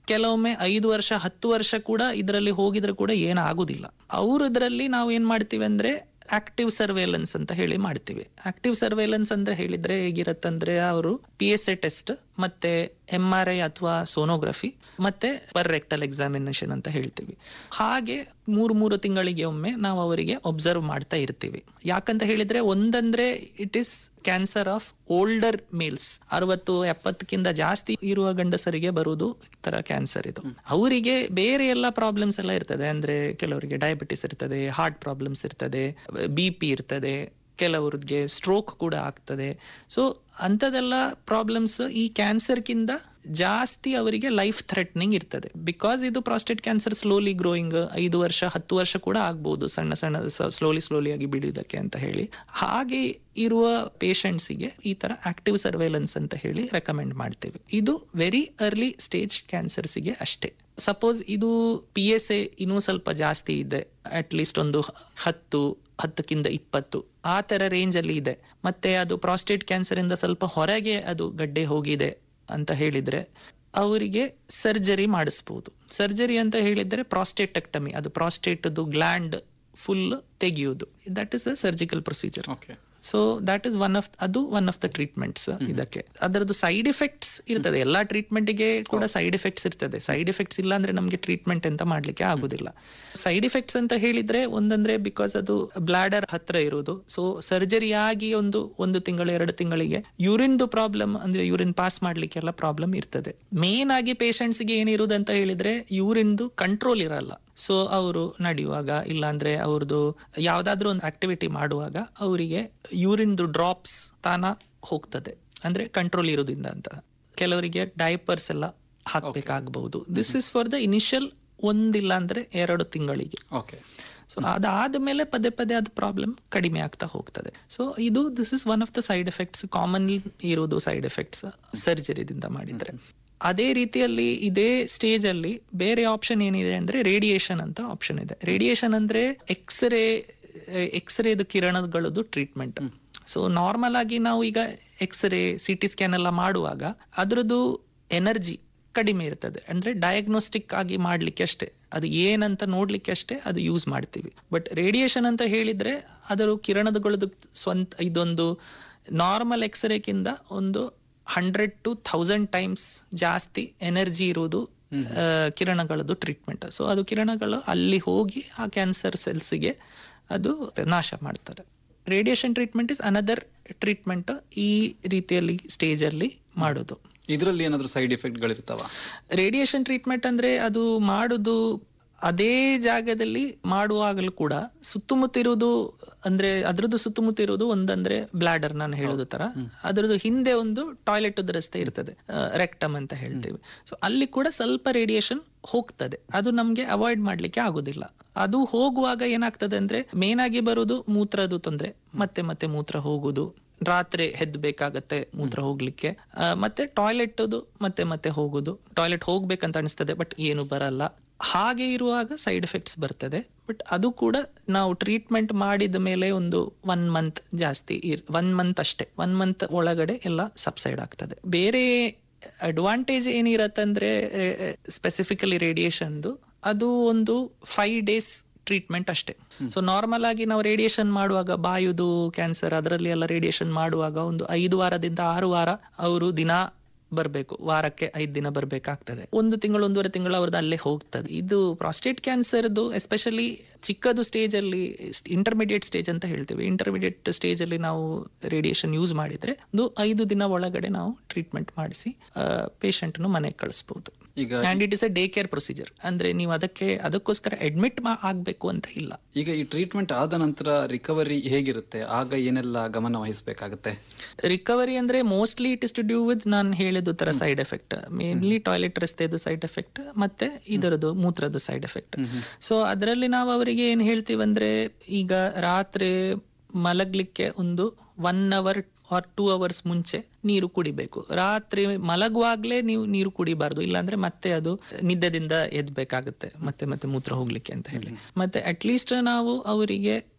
ಕೆಲವೊಮ್ಮೆ ಐದು ವರ್ಷ ಹತ್ತು ವರ್ಷ ಕೂಡ ಇದರಲ್ಲಿ ಹೋಗಿದ್ರೆ ಕೂಡ ಏನಾಗುದಿಲ್ಲ ಅವ್ರು ಇದರಲ್ಲಿ ನಾವು ಏನ್ ಮಾಡ್ತೀವಿ ಅಂದ್ರೆ ಆಕ್ಟಿವ್ ಸರ್ವೇಲೆನ್ಸ್ ಅಂತ ಹೇಳಿ ಮಾಡ್ತೀವಿ ಆಕ್ಟಿವ್ ಸರ್ವೇಲೆನ್ಸ್ ಅಂದ್ರೆ ಹೇಳಿದ್ರೆ ಹೇಗಿರತ್ತಂದ್ರೆ ಅವರು ಪಿ ಎಸ್ ಎ ಟೆಸ್ಟ್ ಮತ್ತೆ ಎಂ ಆರ್ ಐ ಅಥವಾ ಸೋನೋಗ್ರಫಿ ಮತ್ತೆ ಪರ್ ರೆಕ್ಟಲ್ ಎಕ್ಸಾಮಿನೇಷನ್ ಅಂತ ಹೇಳ್ತೀವಿ ಹಾಗೆ ಮೂರು ಮೂರು ತಿಂಗಳಿಗೆ ಒಮ್ಮೆ ನಾವು ಅವರಿಗೆ ಒಬ್ಸರ್ವ್ ಮಾಡ್ತಾ ಇರ್ತೀವಿ ಯಾಕಂತ ಹೇಳಿದ್ರೆ ಒಂದಂದ್ರೆ it is cancer of older males ಅರವತ್ತು ಎಪ್ಪತ್ತಕ್ಕಿಂತ ಜಾಸ್ತಿ ಇರುವ ಗಂಡಸರಿಗೆ ಬರುವುದು ಈ ತರ ಕ್ಯಾನ್ಸರ್ ಇದು ಅವರಿಗೆ ಬೇರೆ ಎಲ್ಲ ಪ್ರಾಬ್ಲಮ್ಸ್ ಎಲ್ಲ ಇರ್ತದೆ ಅಂದ್ರೆ ಕೆಲವರಿಗೆ ಡಯಾಬಿಟಿಸ್ ಇರ್ತದೆ ಹಾರ್ಟ್ ಪ್ರಾಬ್ಲಮ್ಸ್ ಇರ್ತದೆ ಬಿ ಪಿ ಇರ್ತದೆ ಕೆಲವ್ರಿಗೆ ಸ್ಟ್ರೋಕ್ ಕೂಡ ಆಗ್ತದೆ ಸೊ ಅಂಥದೆಲ್ಲ ಪ್ರಾಬ್ಲಮ್ಸ್ ಈ ಕ್ಯಾನ್ಸರ್ಗಿಂತ ಜಾಸ್ತಿ ಅವರಿಗೆ ಲೈಫ್ ಥ್ರೆಟ್ನಿಂಗ್ ಇರ್ತದೆ ಬಿಕಾಸ್ ಇದು ಪ್ರಾಸ್ಟೇಟ್ ಕ್ಯಾನ್ಸರ್ ಸ್ಲೋಲಿ ಗ್ರೋಯಿಂಗ್ ಐದು ವರ್ಷ ಹತ್ತು ವರ್ಷ ಕೂಡ ಆಗ್ಬಹುದು ಸಣ್ಣ ಸಣ್ಣ ಸ್ಲೋಲಿ ಸ್ಲೋಲಿ ಆಗಿ ಬಿಡುವುದಕ್ಕೆ ಅಂತ ಹೇಳಿ ಹಾಗೆ ಇರುವ ಪೇಷಂಟ್ಸಿಗೆ ಈ ತರ ಆಕ್ಟಿವ್ ಸರ್ವೇಲೆನ್ಸ್ ಅಂತ ಹೇಳಿ ರೆಕಮೆಂಡ್ ಮಾಡ್ತೇವೆ ಇದು ವೆರಿ ಅರ್ಲಿ ಸ್ಟೇಜ್ ಕ್ಯಾನ್ಸರ್ಸಿಗೆ ಅಷ್ಟೇ ಸಪೋಸ್ ಇದು ಪಿ ಎಸ್ ಎ ಇನ್ನೂ ಸ್ವಲ್ಪ ಜಾಸ್ತಿ ಇದೆ ಅಟ್ ಲೀಸ್ಟ್ ಒಂದು ಹತ್ತು ಹತ್ತಕ್ಕಿಂತ ಇಪ್ಪತ್ತು ಆ ತರ ರೇಂಜ್ ಅಲ್ಲಿ ಇದೆ ಮತ್ತೆ ಅದು ಪ್ರಾಸ್ಟೇಟ್ ಕ್ಯಾನ್ಸರ್ ಇಂದ ಸ್ವಲ್ಪ ಹೊರಗೆ ಅದು ಗಡ್ಡೆ ಹೋಗಿದೆ ಅಂತ ಹೇಳಿದ್ರೆ ಅವರಿಗೆ ಸರ್ಜರಿ ಮಾಡಿಸ್ಬೋದು ಸರ್ಜರಿ ಅಂತ ಹೇಳಿದ್ರೆ ಪ್ರಾಸ್ಟೇಟೆಕ್ಟಮಿ ಅದು ಪ್ರಾಸ್ಟೇಟ್ ಗ್ಲ್ಯಾಂಡ್ ಫುಲ್ ತೆಗೆಯುವುದು that is a surgical procedure okay so that is one of ಅದು ಒನ್ ಆಫ್ ದ ಟ್ರೀಟ್ಮೆಂಟ್ಸ್ ಇದಕ್ಕೆ ಅದರದ್ದು ಸೈಡ್ ಎಫೆಕ್ಟ್ಸ್ ಇರ್ತದೆ ಎಲ್ಲಾ ಟ್ರೀಟ್ಮೆಂಟ್ಗೆ ಕೂಡ ಸೈಡ್ ಎಫೆಕ್ಟ್ಸ್ ಇರ್ತದೆ ಸೈಡ್ ಎಫೆಕ್ಟ್ಸ್ ಇಲ್ಲ ಅಂದ್ರೆ ನಮಗೆ ಟ್ರೀಟ್ಮೆಂಟ್ ಅಂತ ಮಾಡ್ಲಿಕ್ಕೆ ಆಗುದಿಲ್ಲ ಸೈಡ್ ಎಫೆಕ್ಟ್ಸ್ ಅಂತ ಹೇಳಿದ್ರೆ ಒಂದಂದ್ರೆ ಬಿಕಾಸ್ ಅದು ಬ್ಲಾಡರ್ ಹತ್ರ ಇರುವುದು ಸೊ ಸರ್ಜರಿ ಆಗಿ ಒಂದು ಒಂದು ತಿಂಗಳು ಎರಡು ತಿಂಗಳಿಗೆ ಯೂರಿನ್ದು ಪ್ರಾಬ್ಲಮ್ ಅಂದ್ರೆ ಯೂರಿನ್ ಪಾಸ್ ಮಾಡ್ಲಿಕ್ಕೆಲ್ಲ ಪ್ರಾಬ್ಲಮ್ ಇರ್ತದೆ ಮೇನ್ ಆಗಿ patients ಗೆ ಏನಿರುವುದು ಅಂತ ಹೇಳಿದ್ರೆ ಯೂರಿನ್ದು ಕಂಟ್ರೋಲ್ ಇರಲ್ಲ ಸೊ ಅವರು ನಡೆಯುವಾಗ ಇಲ್ಲಾಂದ್ರೆ ಅವ್ರದ್ದು ಯಾವ್ದಾದ್ರು ಒಂದು ಆಕ್ಟಿವಿಟಿ ಮಾಡುವಾಗ ಅವರಿಗೆ ಯೂರಿನ್ದು ಡ್ರಾಪ್ಸ್ ತಾನ ಹೋಗ್ತದೆ ಅಂದ್ರೆ ಕಂಟ್ರೋಲ್ ಇರೋದ್ರಿಂದ ಅಂತ ಕೆಲವರಿಗೆ ಡೈಪರ್ಸ್ ಎಲ್ಲ ಹಾಕ್ಬೇಕಾಗಬಹುದು this is for the initial ಒಂದಿಲ್ಲ ಅಂದ್ರೆ ಎರಡು ತಿಂಗಳಿಗೆ ಓಕೆ ಸೊ ಅದಾದ್ಮೇಲೆ ಪದೇ ಪದೇ ಅದು ಪ್ರಾಬ್ಲಮ್ ಕಡಿಮೆ ಆಗ್ತಾ ಹೋಗ್ತದೆ ಸೊ ಇದು this is one of the side effects commonly ಇರೋದು ಸೈಡ್ ಎಫೆಕ್ಟ್ಸ್ ಸರ್ಜರಿದಿಂದ ಮಾಡಿದ್ರೆ ಅದೇ ರೀತಿಯಲ್ಲಿ ಇದೇ ಸ್ಟೇಜ್ ಅಲ್ಲಿ ಬೇರೆ ಆಪ್ಷನ್ ಏನಿದೆ ಅಂದ್ರೆ ರೇಡಿಯೇಷನ್ ಅಂತ ಆಪ್ಷನ್ ಇದೆ ರೇಡಿಯೇಷನ್ ಅಂದ್ರೆ ಎಕ್ಸ್ರೇ ಎಕ್ಸ್ರೇದು ಕಿರಣಗಳದ್ದು ಟ್ರೀಟ್ಮೆಂಟ್ ಸೊ ನಾರ್ಮಲ್ ಆಗಿ ನಾವು ಈಗ ಎಕ್ಸ್ರೇ ಸಿ ಟಿ ಸ್ಕ್ಯಾನ್ ಎಲ್ಲ ಮಾಡುವಾಗ ಅದರದ್ದು ಎನರ್ಜಿ ಕಡಿಮೆ ಇರ್ತದೆ ಅಂದ್ರೆ ಡಯಾಗ್ನೋಸ್ಟಿಕ್ ಆಗಿ ಮಾಡ್ಲಿಕ್ಕೆ ಅಷ್ಟೇ ಅದು ಏನಂತ ನೋಡ್ಲಿಕ್ಕೆ ಅಷ್ಟೇ ಅದು ಯೂಸ್ ಮಾಡ್ತೀವಿ ಬಟ್ ರೇಡಿಯೇಷನ್ ಅಂತ ಹೇಳಿದ್ರೆ ಅದರ ಕಿರಣದಗಳದ್ದು ಸ್ವಂತ ಇದೊಂದು ನಾರ್ಮಲ್ ಎಕ್ಸ್ರೇಕ್ಕಿಂತ ಒಂದು ಹಂಡ್ರೆಡ್ ಟು ಥೌಸಂಡ್ ಟೈಮ್ಸ್ ಜಾಸ್ತಿ ಎನರ್ಜಿ ಇರುವುದು ಆ, ಕಿರಣಗಳದ್ದು ಟ್ರೀಟ್ಮೆಂಟ್ ಸೊ ಅದು ಕಿರಣಗಳು ಅಲ್ಲಿ ಹೋಗಿ ಆ ಕ್ಯಾನ್ಸರ್ ಸೆಲ್ಸ್ಗೆ ಅದು ನಾಶ ಮಾಡ್ತಾರೆ radiation treatment is another treatment ಈ ರೀತಿಯಲ್ಲಿ ಸ್ಟೇಜ್ ಅಲ್ಲಿ ಮಾಡೋದು ಇದರಲ್ಲಿ ಏನಾದ್ರು ಸೈಡ್ ಎಫೆಕ್ಟ್ ಗಳಿರ್ತಾವ ರೇಡಿಯೇಷನ್ ಟ್ರೀಟ್ಮೆಂಟ್ ಅಂದ್ರೆ ಅದು ಮಾಡುದು ಅದೇ ಜಾಗದಲ್ಲಿ ಮಾಡುವಾಗಲೂ ಕೂಡ ಸುತ್ತಮುತ್ತ ಇರುವುದು ಅಂದ್ರೆ ಅದ್ರದ್ದು ಸುತ್ತಮುತ್ತ ಇರುವುದು ಒಂದಂದ್ರೆ ಬ್ಲಾಡರ್ ನಾನು ಹೇಳೋದು ತರ ಅದ್ರದ್ದು ಹಿಂದೆ ಒಂದು ಟಾಯ್ಲೆಟ್ ರಸ್ತೆ ಇರ್ತದೆ ರೆಕ್ಟಮ್ ಅಂತ ಹೇಳ್ತೀವಿ ಸೊ ಅಲ್ಲಿ ಕೂಡ ಸ್ವಲ್ಪ ರೇಡಿಯೇಷನ್ ಹೋಗ್ತದೆ ಅದು ನಮ್ಗೆ ಅವಾಯ್ಡ್ ಮಾಡ್ಲಿಕ್ಕೆ ಆಗುದಿಲ್ಲ ಅದು ಹೋಗುವಾಗ ಏನಾಗ್ತದೆ ಅಂದ್ರೆ ಮೇನ್ ಆಗಿ ಬರುವುದು ಮೂತ್ರದ ತೊಂದ್ರೆ ಮತ್ತೆ ಮತ್ತೆ ಮೂತ್ರ ಹೋಗುದು ರಾತ್ರಿ ಹೆದ್ಬೇಕಾಗತ್ತೆ ಮೂತ್ರ ಹೋಗ್ಲಿಕ್ಕೆ ಆ, ಮತ್ತೆ ಟಾಯ್ಲೆಟ್ ಮತ್ತೆ ಮತ್ತೆ ಹೋಗುದು ಟಾಯ್ಲೆಟ್ ಹೋಗ್ಬೇಕಂತ ಅನಿಸ್ತದೆ ಬಟ್ ಏನು ಬರಲ್ಲ ಹಾಗೆ ಇರುವಾಗ ಸೈಡ್ ಎಫೆಕ್ಟ್ಸ್ ಬರ್ತದೆ ಬಟ್ ಅದು ಕೂಡ ನಾವು ಟ್ರೀಟ್ಮೆಂಟ್ ಮಾಡಿದ ಮೇಲೆ ಒಂದು ಒನ್ ಮಂತ್ ಜಾಸ್ತಿ ಒನ್ ಮಂತ್ ಅಷ್ಟೇ ಒನ್ ಮಂತ್ ಒಳಗಡೆ ಎಲ್ಲ ಸಬ್ಸೈಡ್ ಆಗ್ತದೆ ಬೇರೆ ಅಡ್ವಾಂಟೇಜ್ ಏನಿರತ್ತಂದ್ರೆ ಸ್ಪೆಸಿಫಿಕಲಿ ರೇಡಿಯೇಷನ್ದು ಅದು ಒಂದು ಫೈವ್ ಡೇಸ್ ಟ್ರೀಟ್ಮೆಂಟ್ ಅಷ್ಟೇ ಸೊ ನಾರ್ಮಲ್ ಆಗಿ ನಾವು ರೇಡಿಯೇಷನ್ ಮಾಡುವಾಗ ಬಾಯುದು ಕ್ಯಾನ್ಸರ್ ಅದರಲ್ಲಿ ಎಲ್ಲ ರೇಡಿಯೇಷನ್ ಮಾಡುವಾಗ ಒಂದು ಐದು ವಾರದಿಂದ ಆರು ವಾರ ಅವರು ದಿನ ಬರಬೇಕು ವಾರಕ್ಕೆ ಐದು ದಿನ ಬರ್ಬೇಕಾಗ್ತದೆ ಒಂದು ತಿಂಗಳು ಒಂದೂವರೆ ತಿಂಗಳು ಅವ್ರದ್ದು ಅಲ್ಲೇ ಹೋಗ್ತದೆ ಇದು ಪ್ರಾಸ್ಟೇಟ್ ಕ್ಯಾನ್ಸರ್ದು ಎಸ್ಪೆಷಲಿ ಚಿಕ್ಕದು ಸ್ಟೇಜ್ ಅಲ್ಲಿ ಇಂಟರ್ಮೀಡಿಯೇಟ್ ಸ್ಟೇಜ್ ಅಂತ ಹೇಳ್ತೀವಿ ಇಂಟರ್ಮೀಡಿಯೇಟ್ ಸ್ಟೇಜ್ ಅಲ್ಲಿ ನಾವು ರೇಡಿಯೇಷನ್ ಯೂಸ್ ಮಾಡಿದ್ರೆ ಒಂದು ಐದು ದಿನ ಒಳಗಡೆ ನಾವು ಟ್ರೀಟ್ಮೆಂಟ್ ಮಾಡಿಸಿ ಪೇಷಂಟ್ ಮನೆಗೆ ಕಳಿಸಬಹುದು ಈಗ and it is a day care procedure ಅಂದ್ರೆ ನೀವು ಅದಕ್ಕೆ ಅದಕ್ಕೋಸ್ಕರ ಅಡ್ಮಿಟ್ ಆಗ್ಬೇಕು ಅಂತ ಇಲ್ಲ ಈಗ ಈ ಟ್ರೀಟ್ಮೆಂಟ್ ಆದ ನಂತರ ರಿಕವರಿ ಹೇಗಿರುತ್ತೆ ಆಗ ಏನೆಲ್ಲ ಗಮನ ವಹಿಸಬೇಕಾಗುತ್ತೆ ರಿಕವರಿ ಅಂದ್ರೆ mostly it is to due with ನಾನು ಹೇಳಿದ ತರ ಸೈಡ್ ಎಫೆಕ್ಟ್ ಮೇನ್ಲಿ ಟಾಯ್ಲೆಟ್ ರಸ್ತೆದು ಸೈಡ್ ಎಫೆಕ್ಟ್ ಮತ್ತೆ ಇದರದ್ದು ಮೂತ್ರದ ಸೈಡ್ ಎಫೆಕ್ಟ್ ಸೊ ಅದರಲ್ಲಿ ನಾವು ಅವರಿಗೆ ಏನ್ ಹೇಳ್ತೀವಿ ಅಂದ್ರೆ ಈಗ ರಾತ್ರಿ ಮಲಗ್ಲಿಕ್ಕೆ ಒಂದು one hour or two hours ಮುಂಚೆ ನೀರು ಕುಡಿಬೇಕು ರಾತ್ರಿ ಮಲಗುವಾಗ್ಲೇ ನೀವು ನೀರು ಕುಡಿಬಾರ್ದು ಇಲ್ಲಾಂದ್ರೆ ಮತ್ತೆ ಅದು ನಿದ್ದೆದಿಂದ ಎದ್ಬೇಕಾಗುತ್ತೆ ಮತ್ತೆ ಮತ್ತೆ ಮೂತ್ರ ಹೋಗ್ಲಿಕ್ಕೆ ಅಂತ ಹೇಳಿ ಮತ್ತೆ ಅಟ್ಲೀಸ್ಟ್ ನಾವು ಅವರಿಗೆ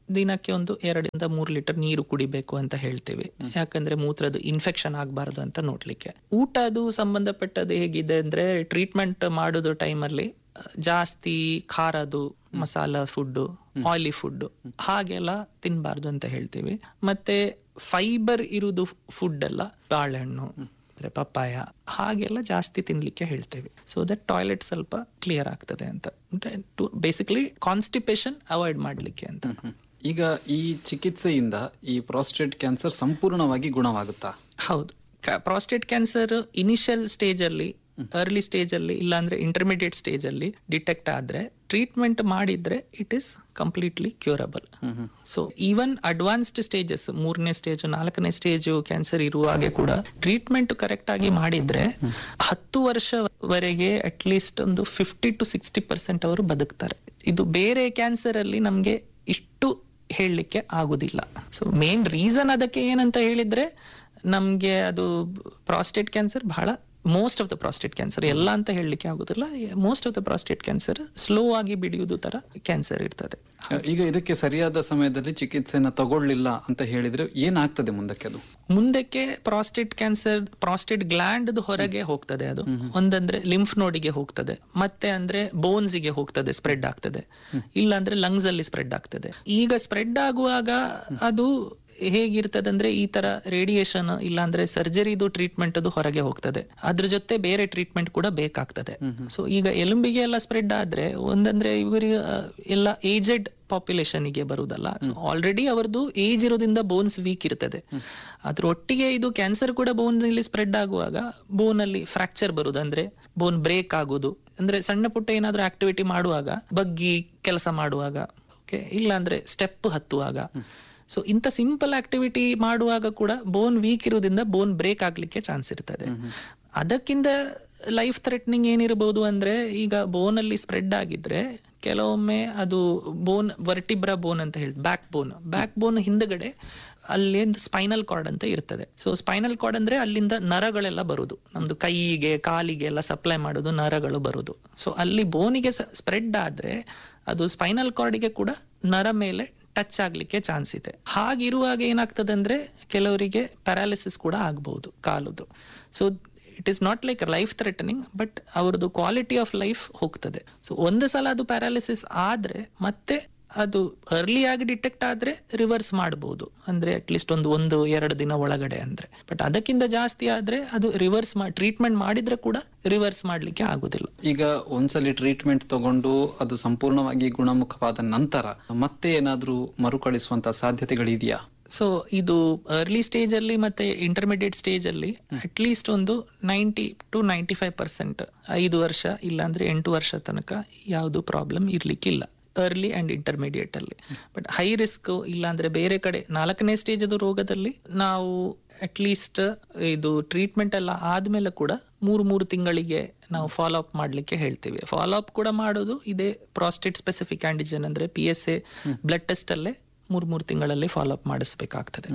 ದಿನಕ್ಕೆ ಒಂದು ಎರಡರಿಂದ ಮೂರು ಲೀಟರ್ ನೀರು ಕುಡಿಬೇಕು ಅಂತ ಹೇಳ್ತೀವಿ ಯಾಕಂದ್ರೆ ಮೂತ್ರದ ಇನ್ಫೆಕ್ಷನ್ ಆಗಬಾರದು ಅಂತ ನೋಡ್ಲಿಕ್ಕೆ ಊಟ ಅದು ಸಂಬಂಧಪಟ್ಟದ್ದು ಹೇಗಿದೆ ಅಂದ್ರೆ ಟ್ರೀಟ್ಮೆಂಟ್ ಮಾಡೋದು ಟೈಮಲ್ಲಿ ಜಾಸ್ತಿ ಖಾರದು ಮಸಾಲ ಫುಡ್ ಆಯಿಲಿ ಫುಡ್ ಹಾಗೆಲ್ಲ ತಿನ್ಬಾರ್ದು ಅಂತ ಹೇಳ್ತೀವಿ ಮತ್ತೆ ಫೈಬರ್ ಇರುವುದು ಫುಡ್ ಎಲ್ಲ ಬಾಳೆಹಣ್ಣು ಅಂದ್ರೆ ಪಪ್ಪಾಯ ಹಾಗೆಲ್ಲ ಜಾಸ್ತಿ ತಿನ್ಲಿಕ್ಕೆ ಹೇಳ್ತೇವೆ ಸೊ ದಟ್ ಟಾಯ್ಲೆಟ್ ಸ್ವಲ್ಪ ಕ್ಲಿಯರ್ ಆಗ್ತದೆ ಅಂತ ಬೇಸಿಕಲಿ ಕಾನ್ಸ್ಟಿಪೇಷನ್ ಅವಾಯ್ಡ್ ಮಾಡ್ಲಿಕ್ಕೆ ಅಂತ ಈಗ ಈ ಚಿಕಿತ್ಸೆಯಿಂದ ಈ ಪ್ರಾಸ್ಟೇಟ್ ಕ್ಯಾನ್ಸರ್ ಸಂಪೂರ್ಣವಾಗಿ ಗುಣವಾಗುತ್ತಾ ಹೌದು ಪ್ರಾಸ್ಟೇಟ್ ಕ್ಯಾನ್ಸರ್ ಇನಿಷಿಯಲ್ ಸ್ಟೇಜ್ ಅಲ್ಲಿ ಅರ್ಲಿ ಸ್ಟೇಜ್ ಅಲ್ಲಿ ಇಲ್ಲಾಂದ್ರೆ ಇಂಟರ್ಮೀಡಿಯೇಟ್ ಸ್ಟೇಜ್ ಅಲ್ಲಿ ಡಿಟೆಕ್ಟ್ ಆದ್ರೆ ಟ್ರೀಟ್ಮೆಂಟ್ ಮಾಡಿದ್ರೆ it is completely curable hmm hmm so even advanced stages ಮೂರನೇ ಸ್ಟೇಜ್ ನಾಲ್ಕನೇ ಸ್ಟೇಜ್ ಕ್ಯಾನ್ಸರ್ ಇರುವಾಗೆ ಕೂಡ ಟ್ರೀಟ್ಮೆಂಟ್ ಕರೆಕ್ಟ್ ಆಗಿ ಮಾಡಿದ್ರೆ ಹತ್ತು ವರ್ಷವರೆಗೆ ಅಟ್ ಲೀಸ್ಟ್ ಒಂದು ಫಿಫ್ಟಿ ಟು ಸಿಕ್ಸ್ಟಿ ಪರ್ಸೆಂಟ್ ಅವರು ಬದುಕ್ತಾರೆ ಇದು ಬೇರೆ ಕ್ಯಾನ್ಸರ್ ಅಲ್ಲಿ ನಮ್ಗೆ ಇಷ್ಟು ಹೇಳಲಿಕ್ಕೆ ಆಗುದಿಲ್ಲ ಸೊ ಮೇನ್ ರೀಸನ್ ಅದಕ್ಕೆ ಏನಂತ ಹೇಳಿದ್ರೆ ನಮ್ಗೆ ಅದು ಪ್ರಾಸ್ಟೇಟ್ ಕ್ಯಾನ್ಸರ್ ಬಹಳ most of the prostate cancer ಎಲ್ಲ ಅಂತ ಹೇಳಲಿಕ್ಕೆ ಆಗುದಿಲ್ಲ most of the prostate cancer slow ಆಗಿ ಬಿಡಿಯುವುದು ತರ ಕ್ಯಾನ್ಸರ್ ಇರ್ತದೆ ಈಗ ಇದಕ್ಕೆ ಸರಿಯಾದ ಸಮಯದಲ್ಲಿ ಚಿಕಿತ್ಸೆನ ತಗೊಳ್ಳಿಲ್ಲ ಅಂತ ಹೇಳಿದ್ರೆ ಏನಾಗ್ತದೆ ಮುಂದಕ್ಕೆ ಅದು ಮುಂದಕ್ಕೆ ಪ್ರಾಸ್ಟೇಟ್ ಕ್ಯಾನ್ಸರ್ ಪ್ರಾಸ್ಟೇಟ್ ಗ್ಲ್ಯಾಂಡ್ ಹೊರಗೆ ಹೋಗ್ತದೆ ಅದು ಒಂದಂದ್ರೆ ಲಿಂಫ್ ನೋಡಿಗೆ ಹೋಗ್ತದೆ ಮತ್ತೆ ಅಂದ್ರೆ ಬೋನ್ಸ್ ಗೆ ಹೋಗ್ತದೆ ಸ್ಪ್ರೆಡ್ ಆಗ್ತದೆ ಇಲ್ಲ ಅಂದ್ರೆ ಲಂಗ್ಸ್ ಅಲ್ಲಿ ಸ್ಪ್ರೆಡ್ ಆಗ್ತದೆ ಈಗ ಸ್ಪ್ರೆಡ್ ಆಗುವಾಗ ಅದು ಹೇಗಿರ್ತದೆ ಅಂದ್ರೆ ಈ ತರ ರೇಡಿಯೇಷನ್ ಇಲ್ಲಾಂದ್ರೆ ಸರ್ಜರಿದು ಟ್ರೀಟ್ಮೆಂಟ್ ಅದು ಹೊರಗೆ ಹೋಗ್ತದೆ ಅದ್ರ ಜೊತೆ ಬೇರೆ ಟ್ರೀಟ್ಮೆಂಟ್ ಕೂಡ ಬೇಕಾಗ್ತದೆ ಸೊ ಈಗ ಎಲುಂಬಿಗೆ ಎಲ್ಲ ಸ್ಪ್ರೆಡ್ ಆದ್ರೆ ಒಂದಂದ್ರೆ ಇವರಿಗೆ ಎಲ್ಲ ಏಜೆಡ್ ಪಾಪ್ಯುಲೇಷನ್ ಗೆ ಬರುದಲ್ಲ ಆಲ್ರೆಡಿ ಅವರದು ಏಜ್ ಇರೋದ್ರಿಂದ ಬೋನ್ಸ್ ವೀಕ್ ಇರ್ತದೆ ಅದ್ರ ಒಟ್ಟಿಗೆ ಇದು ಕ್ಯಾನ್ಸರ್ ಕೂಡ ಬೋನ್ ಅಲ್ಲಿ ಸ್ಪ್ರೆಡ್ ಆಗುವಾಗ ಬೋನ್ ಅಲ್ಲಿ ಫ್ರಾಕ್ಚರ್ ಬರುದು ಅಂದ್ರೆ ಬೋನ್ ಬ್ರೇಕ್ ಆಗುದು ಅಂದ್ರೆ ಸಣ್ಣ ಪುಟ್ಟ ಏನಾದ್ರೂ ಆಕ್ಟಿವಿಟಿ ಮಾಡುವಾಗ ಬಗ್ಗಿ ಕೆಲಸ ಮಾಡುವಾಗ ಓಕೆ ಇಲ್ಲ ಅಂದ್ರೆ ಸ್ಟೆಪ್ ಹತ್ತುವಾಗ ಸೊ ಇಂಥ ಸಿಂಪಲ್ ಆಕ್ಟಿವಿಟಿ ಮಾಡುವಾಗ ಕೂಡ ಬೋನ್ ವೀಕ್ ಇರೋದ್ರಿಂದ ಬೋನ್ ಬ್ರೇಕ್ ಆಗ್ಲಿಕ್ಕೆ ಚಾನ್ಸ್ ಇರ್ತದೆ ಅದಕ್ಕಿಂತ ಲೈಫ್ ಥ್ರೆಟ್ನಿಂಗ್ ಏನಿರಬಹುದು ಅಂದ್ರೆ ಈಗ ಬೋನ್ ಅಲ್ಲಿ ಸ್ಪ್ರೆಡ್ ಆಗಿದ್ರೆ ಕೆಲವೊಮ್ಮೆ ಅದು ಬೋನ್ ವರ್ಟಿಬ್ರಾ ಬೋನ್ ಅಂತ ಹೇಳಿ ಬ್ಯಾಕ್ ಬೋನ್ ಬ್ಯಾಕ್ ಬೋನ್ ಹಿಂದಗಡೆ ಅಲ್ಲಿ ಒಂದು ಸ್ಪೈನಲ್ ಕಾರ್ಡ್ ಅಂತ ಇರ್ತದೆ ಸೊ ಸ್ಪೈನಲ್ ಕಾರ್ಡ್ ಅಂದ್ರೆ ಅಲ್ಲಿಂದ ನರಗಳೆಲ್ಲ ಬರುದು ನಮ್ದು ಕೈಗೆ ಕಾಲಿಗೆ ಎಲ್ಲ ಸಪ್ಲೈ ಮಾಡೋದು ನರಗಳು ಬರುದು ಸೊ ಅಲ್ಲಿ ಬೋನಿಗೆ ಸ್ಪ್ರೆಡ್ ಆದ್ರೆ ಅದು ಸ್ಪೈನಲ್ ಕಾರ್ಡಿಗೆ ಕೂಡ ನರ ಮೇಲೆ ಟಚ್ ಆಗ್ಲಿಕ್ಕೆ ಚಾನ್ಸ್ ಇದೆ ಹಾಗಿರುವಾಗ ಏನಾಗ್ತದೆ ಅಂದ್ರೆ ಕೆಲವರಿಗೆ ಪ್ಯಾರಾಲಿಸಿಸ್ ಕೂಡ ಆಗ್ಬಹುದು ಕಾಲುದು so it is not like life threatening but ಅವ್ರದ್ದು ಕ್ವಾಲಿಟಿ ಆಫ್ ಲೈಫ್ ಹೋಗ್ತದೆ ಸೊ ಒಂದು ಸಲ ಅದು ಪ್ಯಾರಾಲಿಸಿಸ್ ಆದ್ರೆ ಮತ್ತೆ ಅದು ಅರ್ಲಿ ಆಗಿ ಡಿಟೆಕ್ಟ್ ಆದ್ರೆ ರಿವರ್ಸ್ ಮಾಡಬಹುದು ಅಂದ್ರೆ ಅಟ್ಲೀಸ್ಟ್ ಒಂದು ಒಂದು ಎರಡು ದಿನ ಒಳಗಡೆ ಅಂದ್ರೆ ಬಟ್ ಅದಕ್ಕಿಂತ ಜಾಸ್ತಿ ಆದ್ರೆ ಅದು ರಿವರ್ಸ್ ಟ್ರೀಟ್ಮೆಂಟ್ ಮಾಡಿದ್ರೆ ಕೂಡ ರಿವರ್ಸ್ ಮಾಡ್ಲಿಕ್ಕೆ ಆಗುದಿಲ್ಲ ಈಗ ಒಂದ್ಸಲಿ ಟ್ರೀಟ್ಮೆಂಟ್ ತಗೊಂಡು ಅದು ಸಂಪೂರ್ಣವಾಗಿ ಗುಣಮುಖವಾದ ನಂತರ ಮತ್ತೆ ಏನಾದ್ರೂ ಮರುಕಳಿಸುವಂತ ಸಾಧ್ಯತೆಗಳಿದೆಯಾ ಸೊ ಇದು ಅರ್ಲಿ ಸ್ಟೇಜ್ ಅಲ್ಲಿ ಮತ್ತೆ ಇಂಟರ್ಮಿಡಿಯೇಟ್ ಸ್ಟೇಜ್ ಅಲ್ಲಿ ಅಟ್ ಲೀಸ್ಟ್ ಒಂದು ninety to ninety five percent ಐದು ವರ್ಷ ಇಲ್ಲಾಂದ್ರೆ ಎಂಟು ವರ್ಷ ತನಕ ಯಾವುದು ಪ್ರಾಬ್ಲಮ್ ಇರ್ಲಿಕ್ಕಿಲ್ಲ ಅರ್ಲಿ ಅಂಡ್ ಇಂಟರ್ಮಿಡಿಯೇಟ್ ಅಲ್ಲಿ ಬಟ್ ಹೈ ರಿಸ್ಕ್ ಇಲ್ಲಾಂದ್ರೆ ಬೇರೆ ಕಡೆ ನಾಲ್ಕನೇ ಸ್ಟೇಜ್ ಅದು ರೋಗದಲ್ಲಿ ನಾವು ಅಟ್ ಲೀಸ್ಟ್ ಇದು ಟ್ರೀಟ್ಮೆಂಟ್ ಎಲ್ಲ ಆದ್ಮೇಲೆ ಕೂಡ ಮೂರು ಮೂರು ತಿಂಗಳಿಗೆ ನಾವು ಫಾಲೋ ಅಪ್ ಮಾಡ್ಲಿಕ್ಕೆ ಹೇಳ್ತೀವಿ ಫಾಲೋ ಅಪ್ ಕೂಡ ಮಾಡೋದು ಇದೇ ಪ್ರಾಸ್ಟೇಟ್ ಸ್ಪೆಸಿಫಿಕ್ ಆಂಟಿಜನ್ ಅಂದ್ರೆ P S A blood test ಅಲ್ಲೇ ಮೂರ್ ಮೂರು ತಿಂಗಳಲ್ಲಿ ಫಾಲೋ ಅಪ್ ಮಾಡಿಸ್ಬೇಕಾಗ್ತದೆ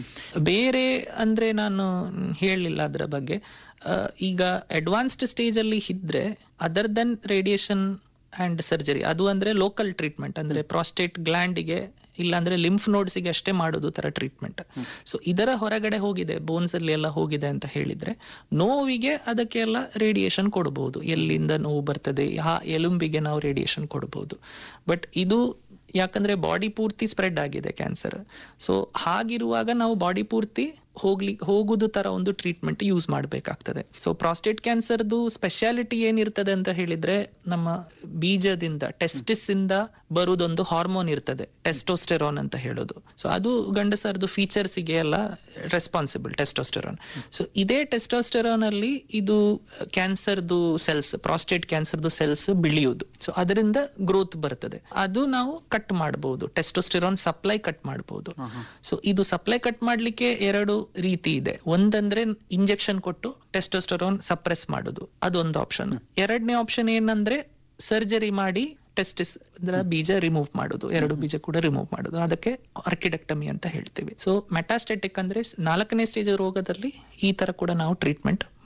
ಬೇರೆ ಅಂದ್ರೆ ನಾನು ಹೇಳಲಿಲ್ಲ ಅದರ ಬಗ್ಗೆ ಈಗ ಅಡ್ವಾನ್ಸ್ಡ್ ಸ್ಟೇಜ್ ಅಲ್ಲಿ ಇದ್ರೆ other than radiation and surgery ಅದು ಅಂದ್ರೆ ಲೋಕಲ್ ಟ್ರೀಟ್ಮೆಂಟ್ ಅಂದ್ರೆ ಪ್ರಾಸ್ಟೇಟ್ ಗ್ಲ್ಯಾಂಡಿಗೆ ಇಲ್ಲಾಂದ್ರೆ ಲಿಂಫ್ ನೋಡ್ಸಿಗೆ ಅಷ್ಟೇ ಮಾಡೋದು ತರ ಟ್ರೀಟ್ಮೆಂಟ್ ಸೊ ಇದರ ಹೊರಗಡೆ ಹೋಗಿದೆ ಬೋನ್ಸ್ ಅಲ್ಲಿ ಎಲ್ಲ ಹೋಗಿದೆ ಅಂತ ಹೇಳಿದ್ರೆ ನೋವಿಗೆ ಅದಕ್ಕೆಲ್ಲ ರೇಡಿಯೇಷನ್ ಕೊಡಬಹುದು ಎಲ್ಲಿಂದ ನೋವು ಬರ್ತದೆ ಆ ಎಲುಂಬಿಗೆ ನಾವು ರೇಡಿಯೇಷನ್ ಕೊಡಬಹುದು ಬಟ್ ಇದು ಯಾಕಂದ್ರೆ ಬಾಡಿ ಪೂರ್ತಿ ಸ್ಪ್ರೆಡ್ ಆಗಿದೆ ಕ್ಯಾನ್ಸರ್ ಸೊ ಹಾಗಿರುವಾಗ ನಾವು ಬಾಡಿ ಪೂರ್ತಿ ಹೋಗ್ಲಿ ಹೋಗುದು ತರ ಒಂದು ಟ್ರೀಟ್ಮೆಂಟ್ ಯೂಸ್ ಮಾಡಬೇಕಾಗ್ತದೆ ಸೊ ಪ್ರಾಸ್ಟೇಟ್ ಕ್ಯಾನ್ಸರ್ದು ಸ್ಪೆಷಾಲಿಟಿ ಏನಿರ್ತದೆ ಅಂತ ಹೇಳಿದ್ರೆ ನಮ್ಮ ಬೀಜದಿಂದ ಟೆಸ್ಟಿಸ್ ಇಂದ ಬರುದೊಂದು ಹಾರ್ಮೋನ್ ಇರ್ತದೆ ಟೆಸ್ಟೋಸ್ಟೆರಾನ್ ಅಂತ ಹೇಳೋದು ಸೊ ಅದು ಗಂಡಸರದು ಫೀಚರ್ಸ್ ಗೆ ಎಲ್ಲ ರೆಸ್ಪಾನ್ಸಿಬಲ್ ಟೆಸ್ಟೋಸ್ಟೆರಾನ್ ಸೊ ಇದೇ ಟೆಸ್ಟೋಸ್ಟೆರಾನ್ ಅಲ್ಲಿ ಇದು ಕ್ಯಾನ್ಸರ್ದು ಸೆಲ್ಸ್ ಪ್ರಾಸ್ಟೇಟ್ ಕ್ಯಾನ್ಸರ್ದು ಸೆಲ್ಸ್ ಬೆಳೆಯುವುದು ಸೊ ಅದರಿಂದ ಗ್ರೋತ್ ಬರ್ತದೆ ಅದು ನಾವು ಕಟ್ ಮಾಡಬಹುದು ಟೆಸ್ಟೋಸ್ಟೆರಾನ್ ಸಪ್ಲೈ ಕಟ್ ಮಾಡಬಹುದು ಸೊ ಇದು ಸಪ್ಲೈ ಕಟ್ ಮಾಡ್ಲಿಕ್ಕೆ ಎರಡು ರೀತಿ ಇದೆ ಒಂದಂದ್ರೆ ಇಂಜೆಕ್ಷನ್ ಕೊಟ್ಟು ಟೆಸ್ಟೋಸ್ಟೆರಾನ್ ಸಪ್ರೆಸ್ ಮಾಡೋದು ಅದೊಂದು ಆಪ್ಷನ್ ಎರಡನೇ ಆಪ್ಷನ್ ಏನಂದ್ರೆ ಸರ್ಜರಿ ಮಾಡಿ ಟೆಸ್ಟಿಸ್ ಅಂದ್ರೆ ಬೀಜ ರಿಮೂವ್ ಮಾಡೋದು ಎರಡು ಬೀಜ ಕೂಡ ರಿಮೂವ್ ಮಾಡೋದು ಅದಕ್ಕೆ ಆರ್ಕಿಡೆಕ್ಟಮಿ ಅಂತ ಹೇಳ್ತೀವಿ ಸೊ ಮೆಟಾಸ್ಟೆಟಿಕ್ ಅಂದ್ರೆ ನಾಲ್ಕನೇ ಸ್ಟೇಜ್ ರೋಗದಲ್ಲಿ ಈ ತರ ಕೂಡ ನಾವು ಟ್ರೀಟ್ಮೆಂಟ್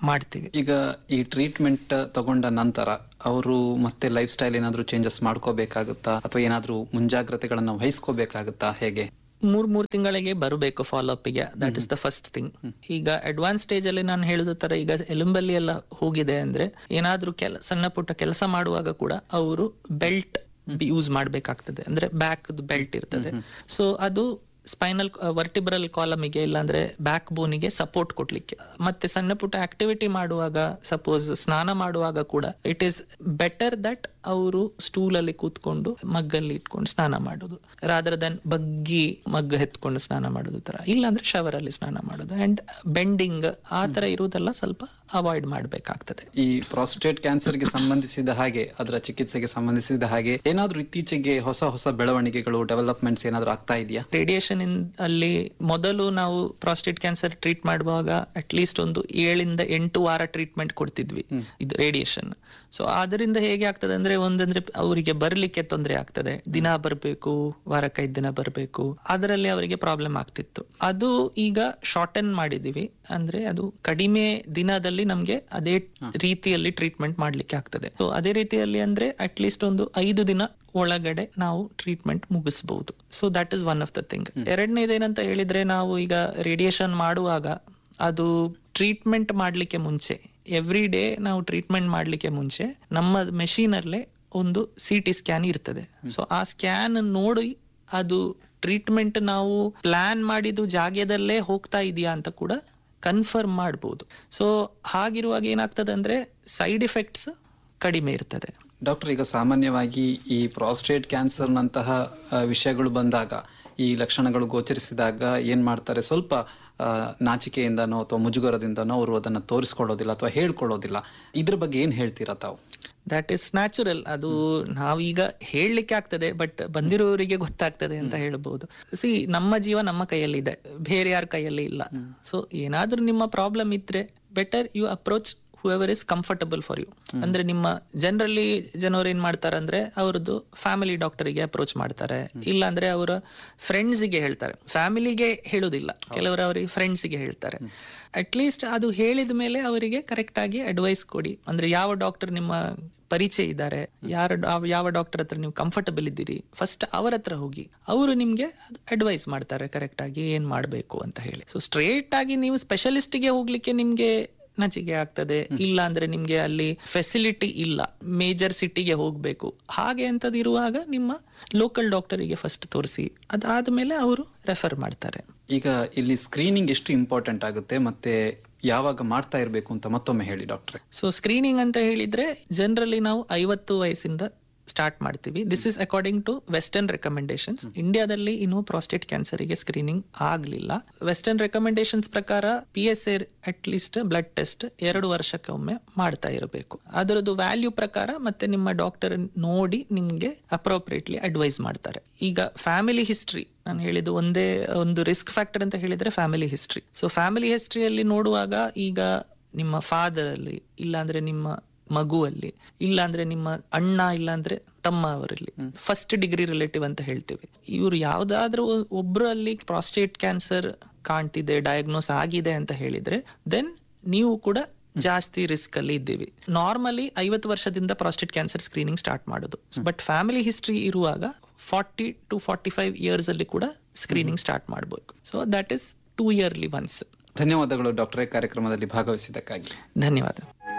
ಮಾಡ್ತೀವಿ ಈಗ ಈ ಟ್ರೀಟ್ಮೆಂಟ್ ತಗೊಂಡ ನಂತರ ಅವರು ಮತ್ತೆ ಲೈಫ್ ಸ್ಟೈಲ್ ಏನಾದ್ರೂ ಚೇಂಜಸ್ ಮಾಡ್ಕೋಬೇಕಾಗುತ್ತಾ ಅಥವಾ ಏನಾದ್ರೂ ಮುಂಜಾಗ್ರತೆಗಳನ್ನ ವಹಿಸ್ಕೋಬೇಕಾಗುತ್ತಾ ಹೇಗೆ ಮೂರ್ ಮೂರ್ ತಿಂಗಳಿಗೆ ಬರಬೇಕು ಫಾಲೋ ಅಪ್ ಗೆ that is the first thing ಈಗ ಅಡ್ವಾನ್ಸ್ ಸ್ಟೇಜ್ ಅಲ್ಲಿ ನಾನು ಹೇಳಿದ ತರ ಈಗ ಎಲುಂಬಲ್ಲಿ ಎಲ್ಲ ಹೋಗಿದೆ ಅಂದ್ರೆ ಏನಾದ್ರೂ ಕೆಲ ಸಣ್ಣ ಪುಟ್ಟ ಕೆಲಸ ಮಾಡುವಾಗ ಕೂಡ ಅವರು ಬೆಲ್ಟ್ ಯೂಸ್ ಮಾಡ್ಬೇಕಾಗ್ತದೆ ಅಂದ್ರೆ ಬ್ಯಾಕ್ ಬೆಲ್ಟ್ ಇರ್ತದೆ ಸೊ ಅದು ಸ್ಪೈನಲ್ ವರ್ಟಿಬ್ರಲ್ ಕಾಲಮಿಗೆ ಇಲ್ಲಾಂದ್ರೆ ಬ್ಯಾಕ್ ಬೋನಿಗೆ ಸಪೋರ್ಟ್ ಕೊಡ್ಲಿಕ್ಕೆ ಮತ್ತೆ ಸಣ್ಣ ಪುಟ್ಟ ಆಕ್ಟಿವಿಟಿ ಮಾಡುವಾಗ ಸಪೋಸ್ ಸ್ನಾನ ಮಾಡುವಾಗ ಕೂಡ ಇಟ್ ಈಸ್ ಬೆಟರ್ ದಟ್ ಅವರು ಸ್ಟೂಲ್ ಅಲ್ಲಿ ಕೂತ್ಕೊಂಡು ಮಗ್ಗಲ್ಲಿ ಇಟ್ಕೊಂಡು ಸ್ನಾನ ಮಾಡೋದು ರಾದರ್ ದನ್ ಬಗ್ಗಿ ಮಗ್ಗ ಎತ್ಕೊಂಡು ಸ್ನಾನ ಮಾಡೋದು ತರ ಇಲ್ಲಾಂದ್ರೆ ಶವರ್ ಅಲ್ಲಿ ಸ್ನಾನ ಮಾಡೋದು ಅಂಡ್ ಬೆಂಡಿಂಗ್ ಆ ತರ ಇರುವುದೆಲ್ಲ ಸ್ವಲ್ಪ ಅವಾಯ್ಡ್ ಮಾಡ್ಬೇಕಾಗ್ತದೆ ಈ ಪ್ರಾಸ್ಟೇಟ್ ಕ್ಯಾನ್ಸರ್ಗೆ ಸಂಬಂಧಿಸಿದ ಹಾಗೆ ಅದರ ಚಿಕಿತ್ಸೆಗೆ ಸಂಬಂಧಿಸಿದ ಹಾಗೆ ಏನಾದ್ರೂ ಇತ್ತೀಚೆಗೆ ಹೊಸ ಹೊಸ ಬೆಳವಣಿಗೆಗಳು ಡೆವಲಪ್ಮೆಂಟ್ಸ್ ಏನಾದ್ರೂ ಆಗ್ತಾ ಇದೆಯಾ ರೇಡಿಯೇಷನ್ ಅಲ್ಲಿ ಮೊದಲು ನಾವು ಪ್ರಾಸ್ಟೇಟ್ ಕ್ಯಾನ್ಸರ್ ಟ್ರೀಟ್ ಮಾಡುವಾಗ ಅಟ್ ಲೀಸ್ಟ್ ಒಂದು ಏಳಿಂದ ಎಂಟು ವಾರ ಟ್ರೀಟ್ಮೆಂಟ್ ಕೊಡ್ತಿದ್ವಿ ಇದು ರೇಡಿಯೇಷನ್ ಸೊ ಅದರಿಂದ ಹೇಗೆ ಆಗ್ತದೆ ಅಂದ್ರೆ ಒಂದಂದ್ರೆ ಅವರಿಗೆ ಬರ್ಲಿಕ್ಕೆ ತೊಂದರೆ ಆಗ್ತದೆ ದಿನ ಬರಬೇಕು ವಾರಕ್ಕೈದು ದಿನ ಬರಬೇಕು ಅದರಲ್ಲಿ ಅವರಿಗೆ ಪ್ರಾಬ್ಲಮ್ ಆಗ್ತಿತ್ತು ಅದು ಈಗ ಶಾರ್ಟನ್ ಮಾಡಿದೀವಿ ಅಂದ್ರೆ ಅದು ಕಡಿಮೆ ದಿನದಲ್ಲಿ ನಮ್ಗೆ ಅದೇ ರೀತಿಯಲ್ಲಿ ಟ್ರೀಟ್ಮೆಂಟ್ ಮಾಡ್ಲಿಕ್ಕೆ ಆಗ್ತದೆ ಸೊ ಅದೇ ರೀತಿಯಲ್ಲಿ ಅಂದ್ರೆ ಅಟ್ ಲೀಸ್ಟ್ ಒಂದು ಐದು ದಿನ ಒಳಗಡೆ ನಾವು ಟ್ರೀಟ್ಮೆಂಟ್ ಮುಗಿಸಬಹುದು so that is one of the thing ಎರಡನೇದೇನಂತ ಹೇಳಿದ್ರೆ ನಾವು ಈಗ ರೇಡಿಯೇಷನ್ ಮಾಡುವಾಗ ಅದು ಟ್ರೀಟ್ಮೆಂಟ್ ಮಾಡ್ಲಿಕ್ಕೆ ಮುಂಚೆ ಎವ್ರಿ ಡೇ ನಾವು ಟ್ರೀಟ್ಮೆಂಟ್ ಮಾಡ್ಲಿಕ್ಕೆ ಮುಂಚೆ ನಮ್ಮ ಮೆಷಿನ್ ಅಲ್ಲೇ ಒಂದು ಸಿ ಟಿ ಸ್ಕ್ಯಾನ್ ಇರ್ತದೆ ಸೊ ಆ ಸ್ಕ್ಯಾನ್ ನೋಡಿ ಅದು ಟ್ರೀಟ್ಮೆಂಟ್ ನಾವು ಪ್ಲಾನ್ ಮಾಡಿದ್ದು ಜಾಗದಲ್ಲೇ ಹೋಗ್ತಾ ಇದೆಯಾ ಅಂತ ಕೂಡ ಕನ್ಫರ್ಮ್ ಮಾಡ್ಬೋದು ಸೊ ಹಾಗಿರುವಾಗ ಏನಾಗ್ತದೆ ಅಂದ್ರೆ ಸೈಡ್ ಎಫೆಕ್ಟ್ಸ್ ಕಡಿಮೆ ಇರ್ತದೆ ಡಾಕ್ಟರ್ ಈಗ ಸಾಮಾನ್ಯವಾಗಿ ಈ ಪ್ರಾಸ್ಟೇಟ್ ಕ್ಯಾನ್ಸರ್ ನಂತಹ ಆ, ವಿಷಯಗಳು ಬಂದಾಗ ಈ ಲಕ್ಷಣಗಳು ಗೋಚರಿಸಿದಾಗ ಏನ್ ಮಾಡ್ತಾರೆ ಸ್ವಲ್ಪ ಆ, ನಾಚಿಕೆಯಿಂದನೋ ಅಥವಾ ಮುಜುಗರದಿಂದನೋ ಅವರು ಅದನ್ನ ತೋರಿಸ್ಕೊಳ್ಳೋದಿಲ್ಲ ಅಥವಾ ಹೇಳ್ಕೊಳ್ಳೋದಿಲ್ಲ ಇದ್ರ ಬಗ್ಗೆ ಏನ್ ಹೇಳ್ತೀರಾ ತಾವು ದಟ್ ಇಸ್ ನ್ಯಾಚುರಲ್ ಅದು ನಾವೀಗ ಹೇಳಲಿಕ್ಕೆ ಆಗ್ತದೆ ಬಟ್ ಬಂದಿರೋರಿಗೆ ಗೊತ್ತಾಗ್ತದೆ ಅಂತ ಹೇಳ್ಬೋದು ಸಿ ನಮ್ಮ ಜೀವ ನಮ್ಮ ಕೈಯಲ್ಲಿ ಇದೆ ಬೇರೆ ಯಾರ ಕೈಯಲ್ಲಿ ಇಲ್ಲ ಸೊ ಏನಾದ್ರೂ ನಿಮ್ಮ ಪ್ರಾಬ್ಲಮ್ ಇದ್ರೆ better you approach whoever is comfortable for you ಅಂದ್ರೆ ನಿಮ್ಮ ಜನರಲಿ ಜನರು ಏನ್ ಮಾಡ್ತಾರೆ ಅಂದ್ರೆ ಅವ್ರದ್ದು ಫ್ಯಾಮಿಲಿ ಡಾಕ್ಟರಿಗೆ ಅಪ್ರೋಚ್ ಮಾಡ್ತಾರೆ ಇಲ್ಲ ಅಂದ್ರೆ ಅವರ ಫ್ರೆಂಡ್ಸಿಗೆ ಹೇಳ್ತಾರೆ ಫ್ಯಾಮಿಲಿಗೆ ಹೇಳುದಿಲ್ಲ ಕೆಲವರು ಅವರಿಗೆ ಫ್ರೆಂಡ್ಸಿಗೆ ಹೇಳ್ತಾರೆ ಅಟ್ ಲೀಸ್ಟ್ ಅದು ಹೇಳಿದ ಮೇಲೆ ಅವರಿಗೆ ಕರೆಕ್ಟ್ ಆಗಿ ಅಡ್ವೈಸ್ ಕೊಡಿ ಅಂದ್ರೆ ಯಾವ ಡಾಕ್ಟರ್ ನಿಮ್ಮ ಪರಿಚಯ ಇದ್ದಾರೆ ಯಾರ ಯಾವ ಡಾಕ್ಟರ್ ಹತ್ರ ನೀವು ಕಂಫರ್ಟಬಲ್ ಇದ್ದೀರಿ ಫಸ್ಟ್ ಅವರ ಹತ್ರ ಹೋಗಿ ಅವರು ನಿಮ್ಗೆ ಅಡ್ವೈಸ್ ಮಾಡ್ತಾರೆ ಕರೆಕ್ಟ್ ಆಗಿ ಏನ್ ಮಾಡ್ಬೇಕು ಅಂತ ಹೇಳಿ ಸೊ ಸ್ಟ್ರೇಟ್ ಆಗಿ ನೀವು ಸ್ಪೆಷಲಿಸ್ಟ್ ಗೆ ಹೋಗ್ಲಿಕ್ಕೆ ನಿಮ್ಗೆ ನಚಿಕೆ ಆಗ್ತದೆ ಇಲ್ಲ ಅಂದ್ರೆ ನಿಮ್ಗೆ ಅಲ್ಲಿ ಫೆಸಿಲಿಟಿ ಇಲ್ಲ ಮೇಜರ್ ಸಿಟಿಗೆ ಹೋಗ್ಬೇಕು ಹಾಗೆ ಅಂತದ್ ಇರುವಾಗ ನಿಮ್ಮ ಲೋಕಲ್ ಡಾಕ್ಟರಿಗೆ ಫಸ್ಟ್ ತೋರಿಸಿ ಅದಾದ್ಮೇಲೆ ಅವರು ರೆಫರ್ ಮಾಡ್ತಾರೆ ಈಗ ಇಲ್ಲಿ ಸ್ಕ್ರೀನಿಂಗ್ ಎಷ್ಟು ಇಂಪಾರ್ಟೆಂಟ್ ಆಗುತ್ತೆ ಮತ್ತೆ ಯಾವಾಗ ಮಾಡ್ತಾ ಇರಬೇಕು ಅಂತ ಮತ್ತೊಮ್ಮೆ ಹೇಳಿ ಡಾಕ್ಟ್ರೆ ಸೊ ಸ್ಕ್ರೀನಿಂಗ್ ಅಂತ ಹೇಳಿದ್ರೆ ಜನರಲಿ ನಾವು ಐವತ್ತು ವಯಸ್ಸಿಂದ ಸ್ಟಾರ್ಟ್ ಮಾಡ್ತೀವಿ this is according to western recommendations ಇಂಡಿಯಾದಲ್ಲಿ ಇನ್ನು ಪ್ರಾಸ್ಟೇಟ್ ಕ್ಯಾನ್ಸರಿಗೆ ಸ್ಕ್ರೀನಿಂಗ್ ಆಗ್ಲಿಲ್ಲ ವೆಸ್ಟರ್ನ್ ರೆಕಮೆಂಡೇಶನ್ಸ್ ಪ್ರಕಾರ P S A at least blood test ಎರಡು ವರ್ಷಕ್ಕೊಮ್ಮೆ ಮಾಡ್ತಾ ಇರಬೇಕು ಅದರದ್ದು ವ್ಯಾಲ್ಯೂ ಪ್ರಕಾರ ಮತ್ತೆ ನಿಮ್ಮ ಡಾಕ್ಟರ್ ನೋಡಿ ನಿಮ್ಗೆ ಅಪ್ರೋಪ್ರಿಯೇಟ್ಲಿ ಅಡ್ವೈಸ್ ಮಾಡ್ತಾರೆ ಈಗ ಫ್ಯಾಮಿಲಿ ಹಿಸ್ಟ್ರಿ ನಾನು ಹೇಳಿದ್ದು ಒಂದೇ ಒಂದು ರಿಸ್ಕ್ ಫ್ಯಾಕ್ಟರ್ ಅಂತ ಹೇಳಿದ್ರೆ ಫ್ಯಾಮಿಲಿ ಹಿಸ್ಟ್ರಿ ಸೊ ಫ್ಯಾಮಿಲಿ ಹಿಸ್ಟ್ರಿಯಲ್ಲಿ ನೋಡುವಾಗ ಈಗ ನಿಮ್ಮ ಫಾದರ್ ಅಲ್ಲಿ ಇಲ್ಲಾಂದ್ರೆ ನಿಮ್ಮ ಮಗುವಲ್ಲಿ ಇಲ್ಲಾಂದ್ರೆ ನಿಮ್ಮ ಅಣ್ಣ ಇಲ್ಲಾಂದ್ರೆ ತಮ್ಮ ಅವರಲ್ಲಿ ಫಸ್ಟ್ ಡಿಗ್ರಿ ರಿಲೇಟಿವ್ ಅಂತ ಹೇಳ್ತೀವಿ ಇವರು ಯಾವ್ದಾದ್ರೂ ಒಬ್ರಲ್ಲಿ ಪ್ರಾಸ್ಟೇಟ್ ಕ್ಯಾನ್ಸರ್ ಕಾಣ್ತಿದೆ ಡಯಾಗ್ನೋಸ್ ಆಗಿದೆ ಅಂತ ಹೇಳಿದ್ರೆ ದೆನ್ ನೀವು ಕೂಡ ಜಾಸ್ತಿ ರಿಸ್ಕ್ ಅಲ್ಲಿ ಇದ್ದೀವಿ ನಾರ್ಮಲಿ ಐವತ್ತು ವರ್ಷದಿಂದ ಪ್ರಾಸ್ಟೇಟ್ ಕ್ಯಾನ್ಸರ್ ಸ್ಕ್ರೀನಿಂಗ್ ಸ್ಟಾರ್ಟ್ ಮಾಡೋದು ಬಟ್ ಫ್ಯಾಮಿಲಿ ಹಿಸ್ಟ್ರಿ ಇರುವಾಗ forty to forty five years ಅಲ್ಲಿ ಕೂಡ ಸ್ಕ್ರೀನಿಂಗ್ ಸ್ಟಾರ್ಟ್ ಮಾಡಬೇಕು so that is two yearly once ಧನ್ಯವಾದಗಳು ಡಾಕ್ಟ್ರೆ ಕಾರ್ಯಕ್ರಮದಲ್ಲಿ ಭಾಗವಹಿಸಿದ್ದಕ್ಕಾಗಿ ಧನ್ಯವಾದ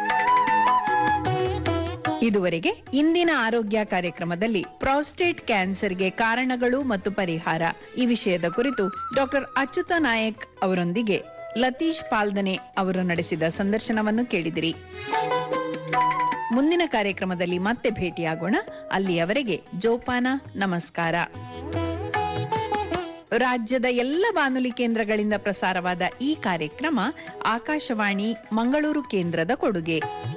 ಇದುವರೆಗೆ ಇಂದಿನ ಆರೋಗ್ಯ ಕಾರ್ಯಕ್ರಮದಲ್ಲಿ ಪ್ರಾಸ್ಟೇಟ್ ಕ್ಯಾನ್ಸರ್ಗೆ ಕಾರಣಗಳು ಮತ್ತು ಪರಿಹಾರ ಈ ವಿಷಯದ ಕುರಿತು ಡಾಕ್ಟರ್ ಅಚ್ಯುತ ನಾಯಕ್ ಅವರೊಂದಿಗೆ ಲತೀಶ್ ಪಾಲ್ದನೆ ಅವರು ನಡೆಸಿದ ಸಂದರ್ಶನವನ್ನು ಕೇಳಿದಿರಿ ಮುಂದಿನ ಕಾರ್ಯಕ್ರಮದಲ್ಲಿ ಮತ್ತೆ ಭೇಟಿಯಾಗೋಣ ಅಲ್ಲಿಯವರೆಗೆ ಜೋಪಾನ ನಮಸ್ಕಾರ ರಾಜ್ಯದ ಎಲ್ಲ ಬಾನುಲಿ ಕೇಂದ್ರಗಳಿಂದ ಪ್ರಸಾರವಾದ ಈ ಕಾರ್ಯಕ್ರಮ ಆಕಾಶವಾಣಿ ಮಂಗಳೂರು ಕೇಂದ್ರದ ಕೊಡುಗೆ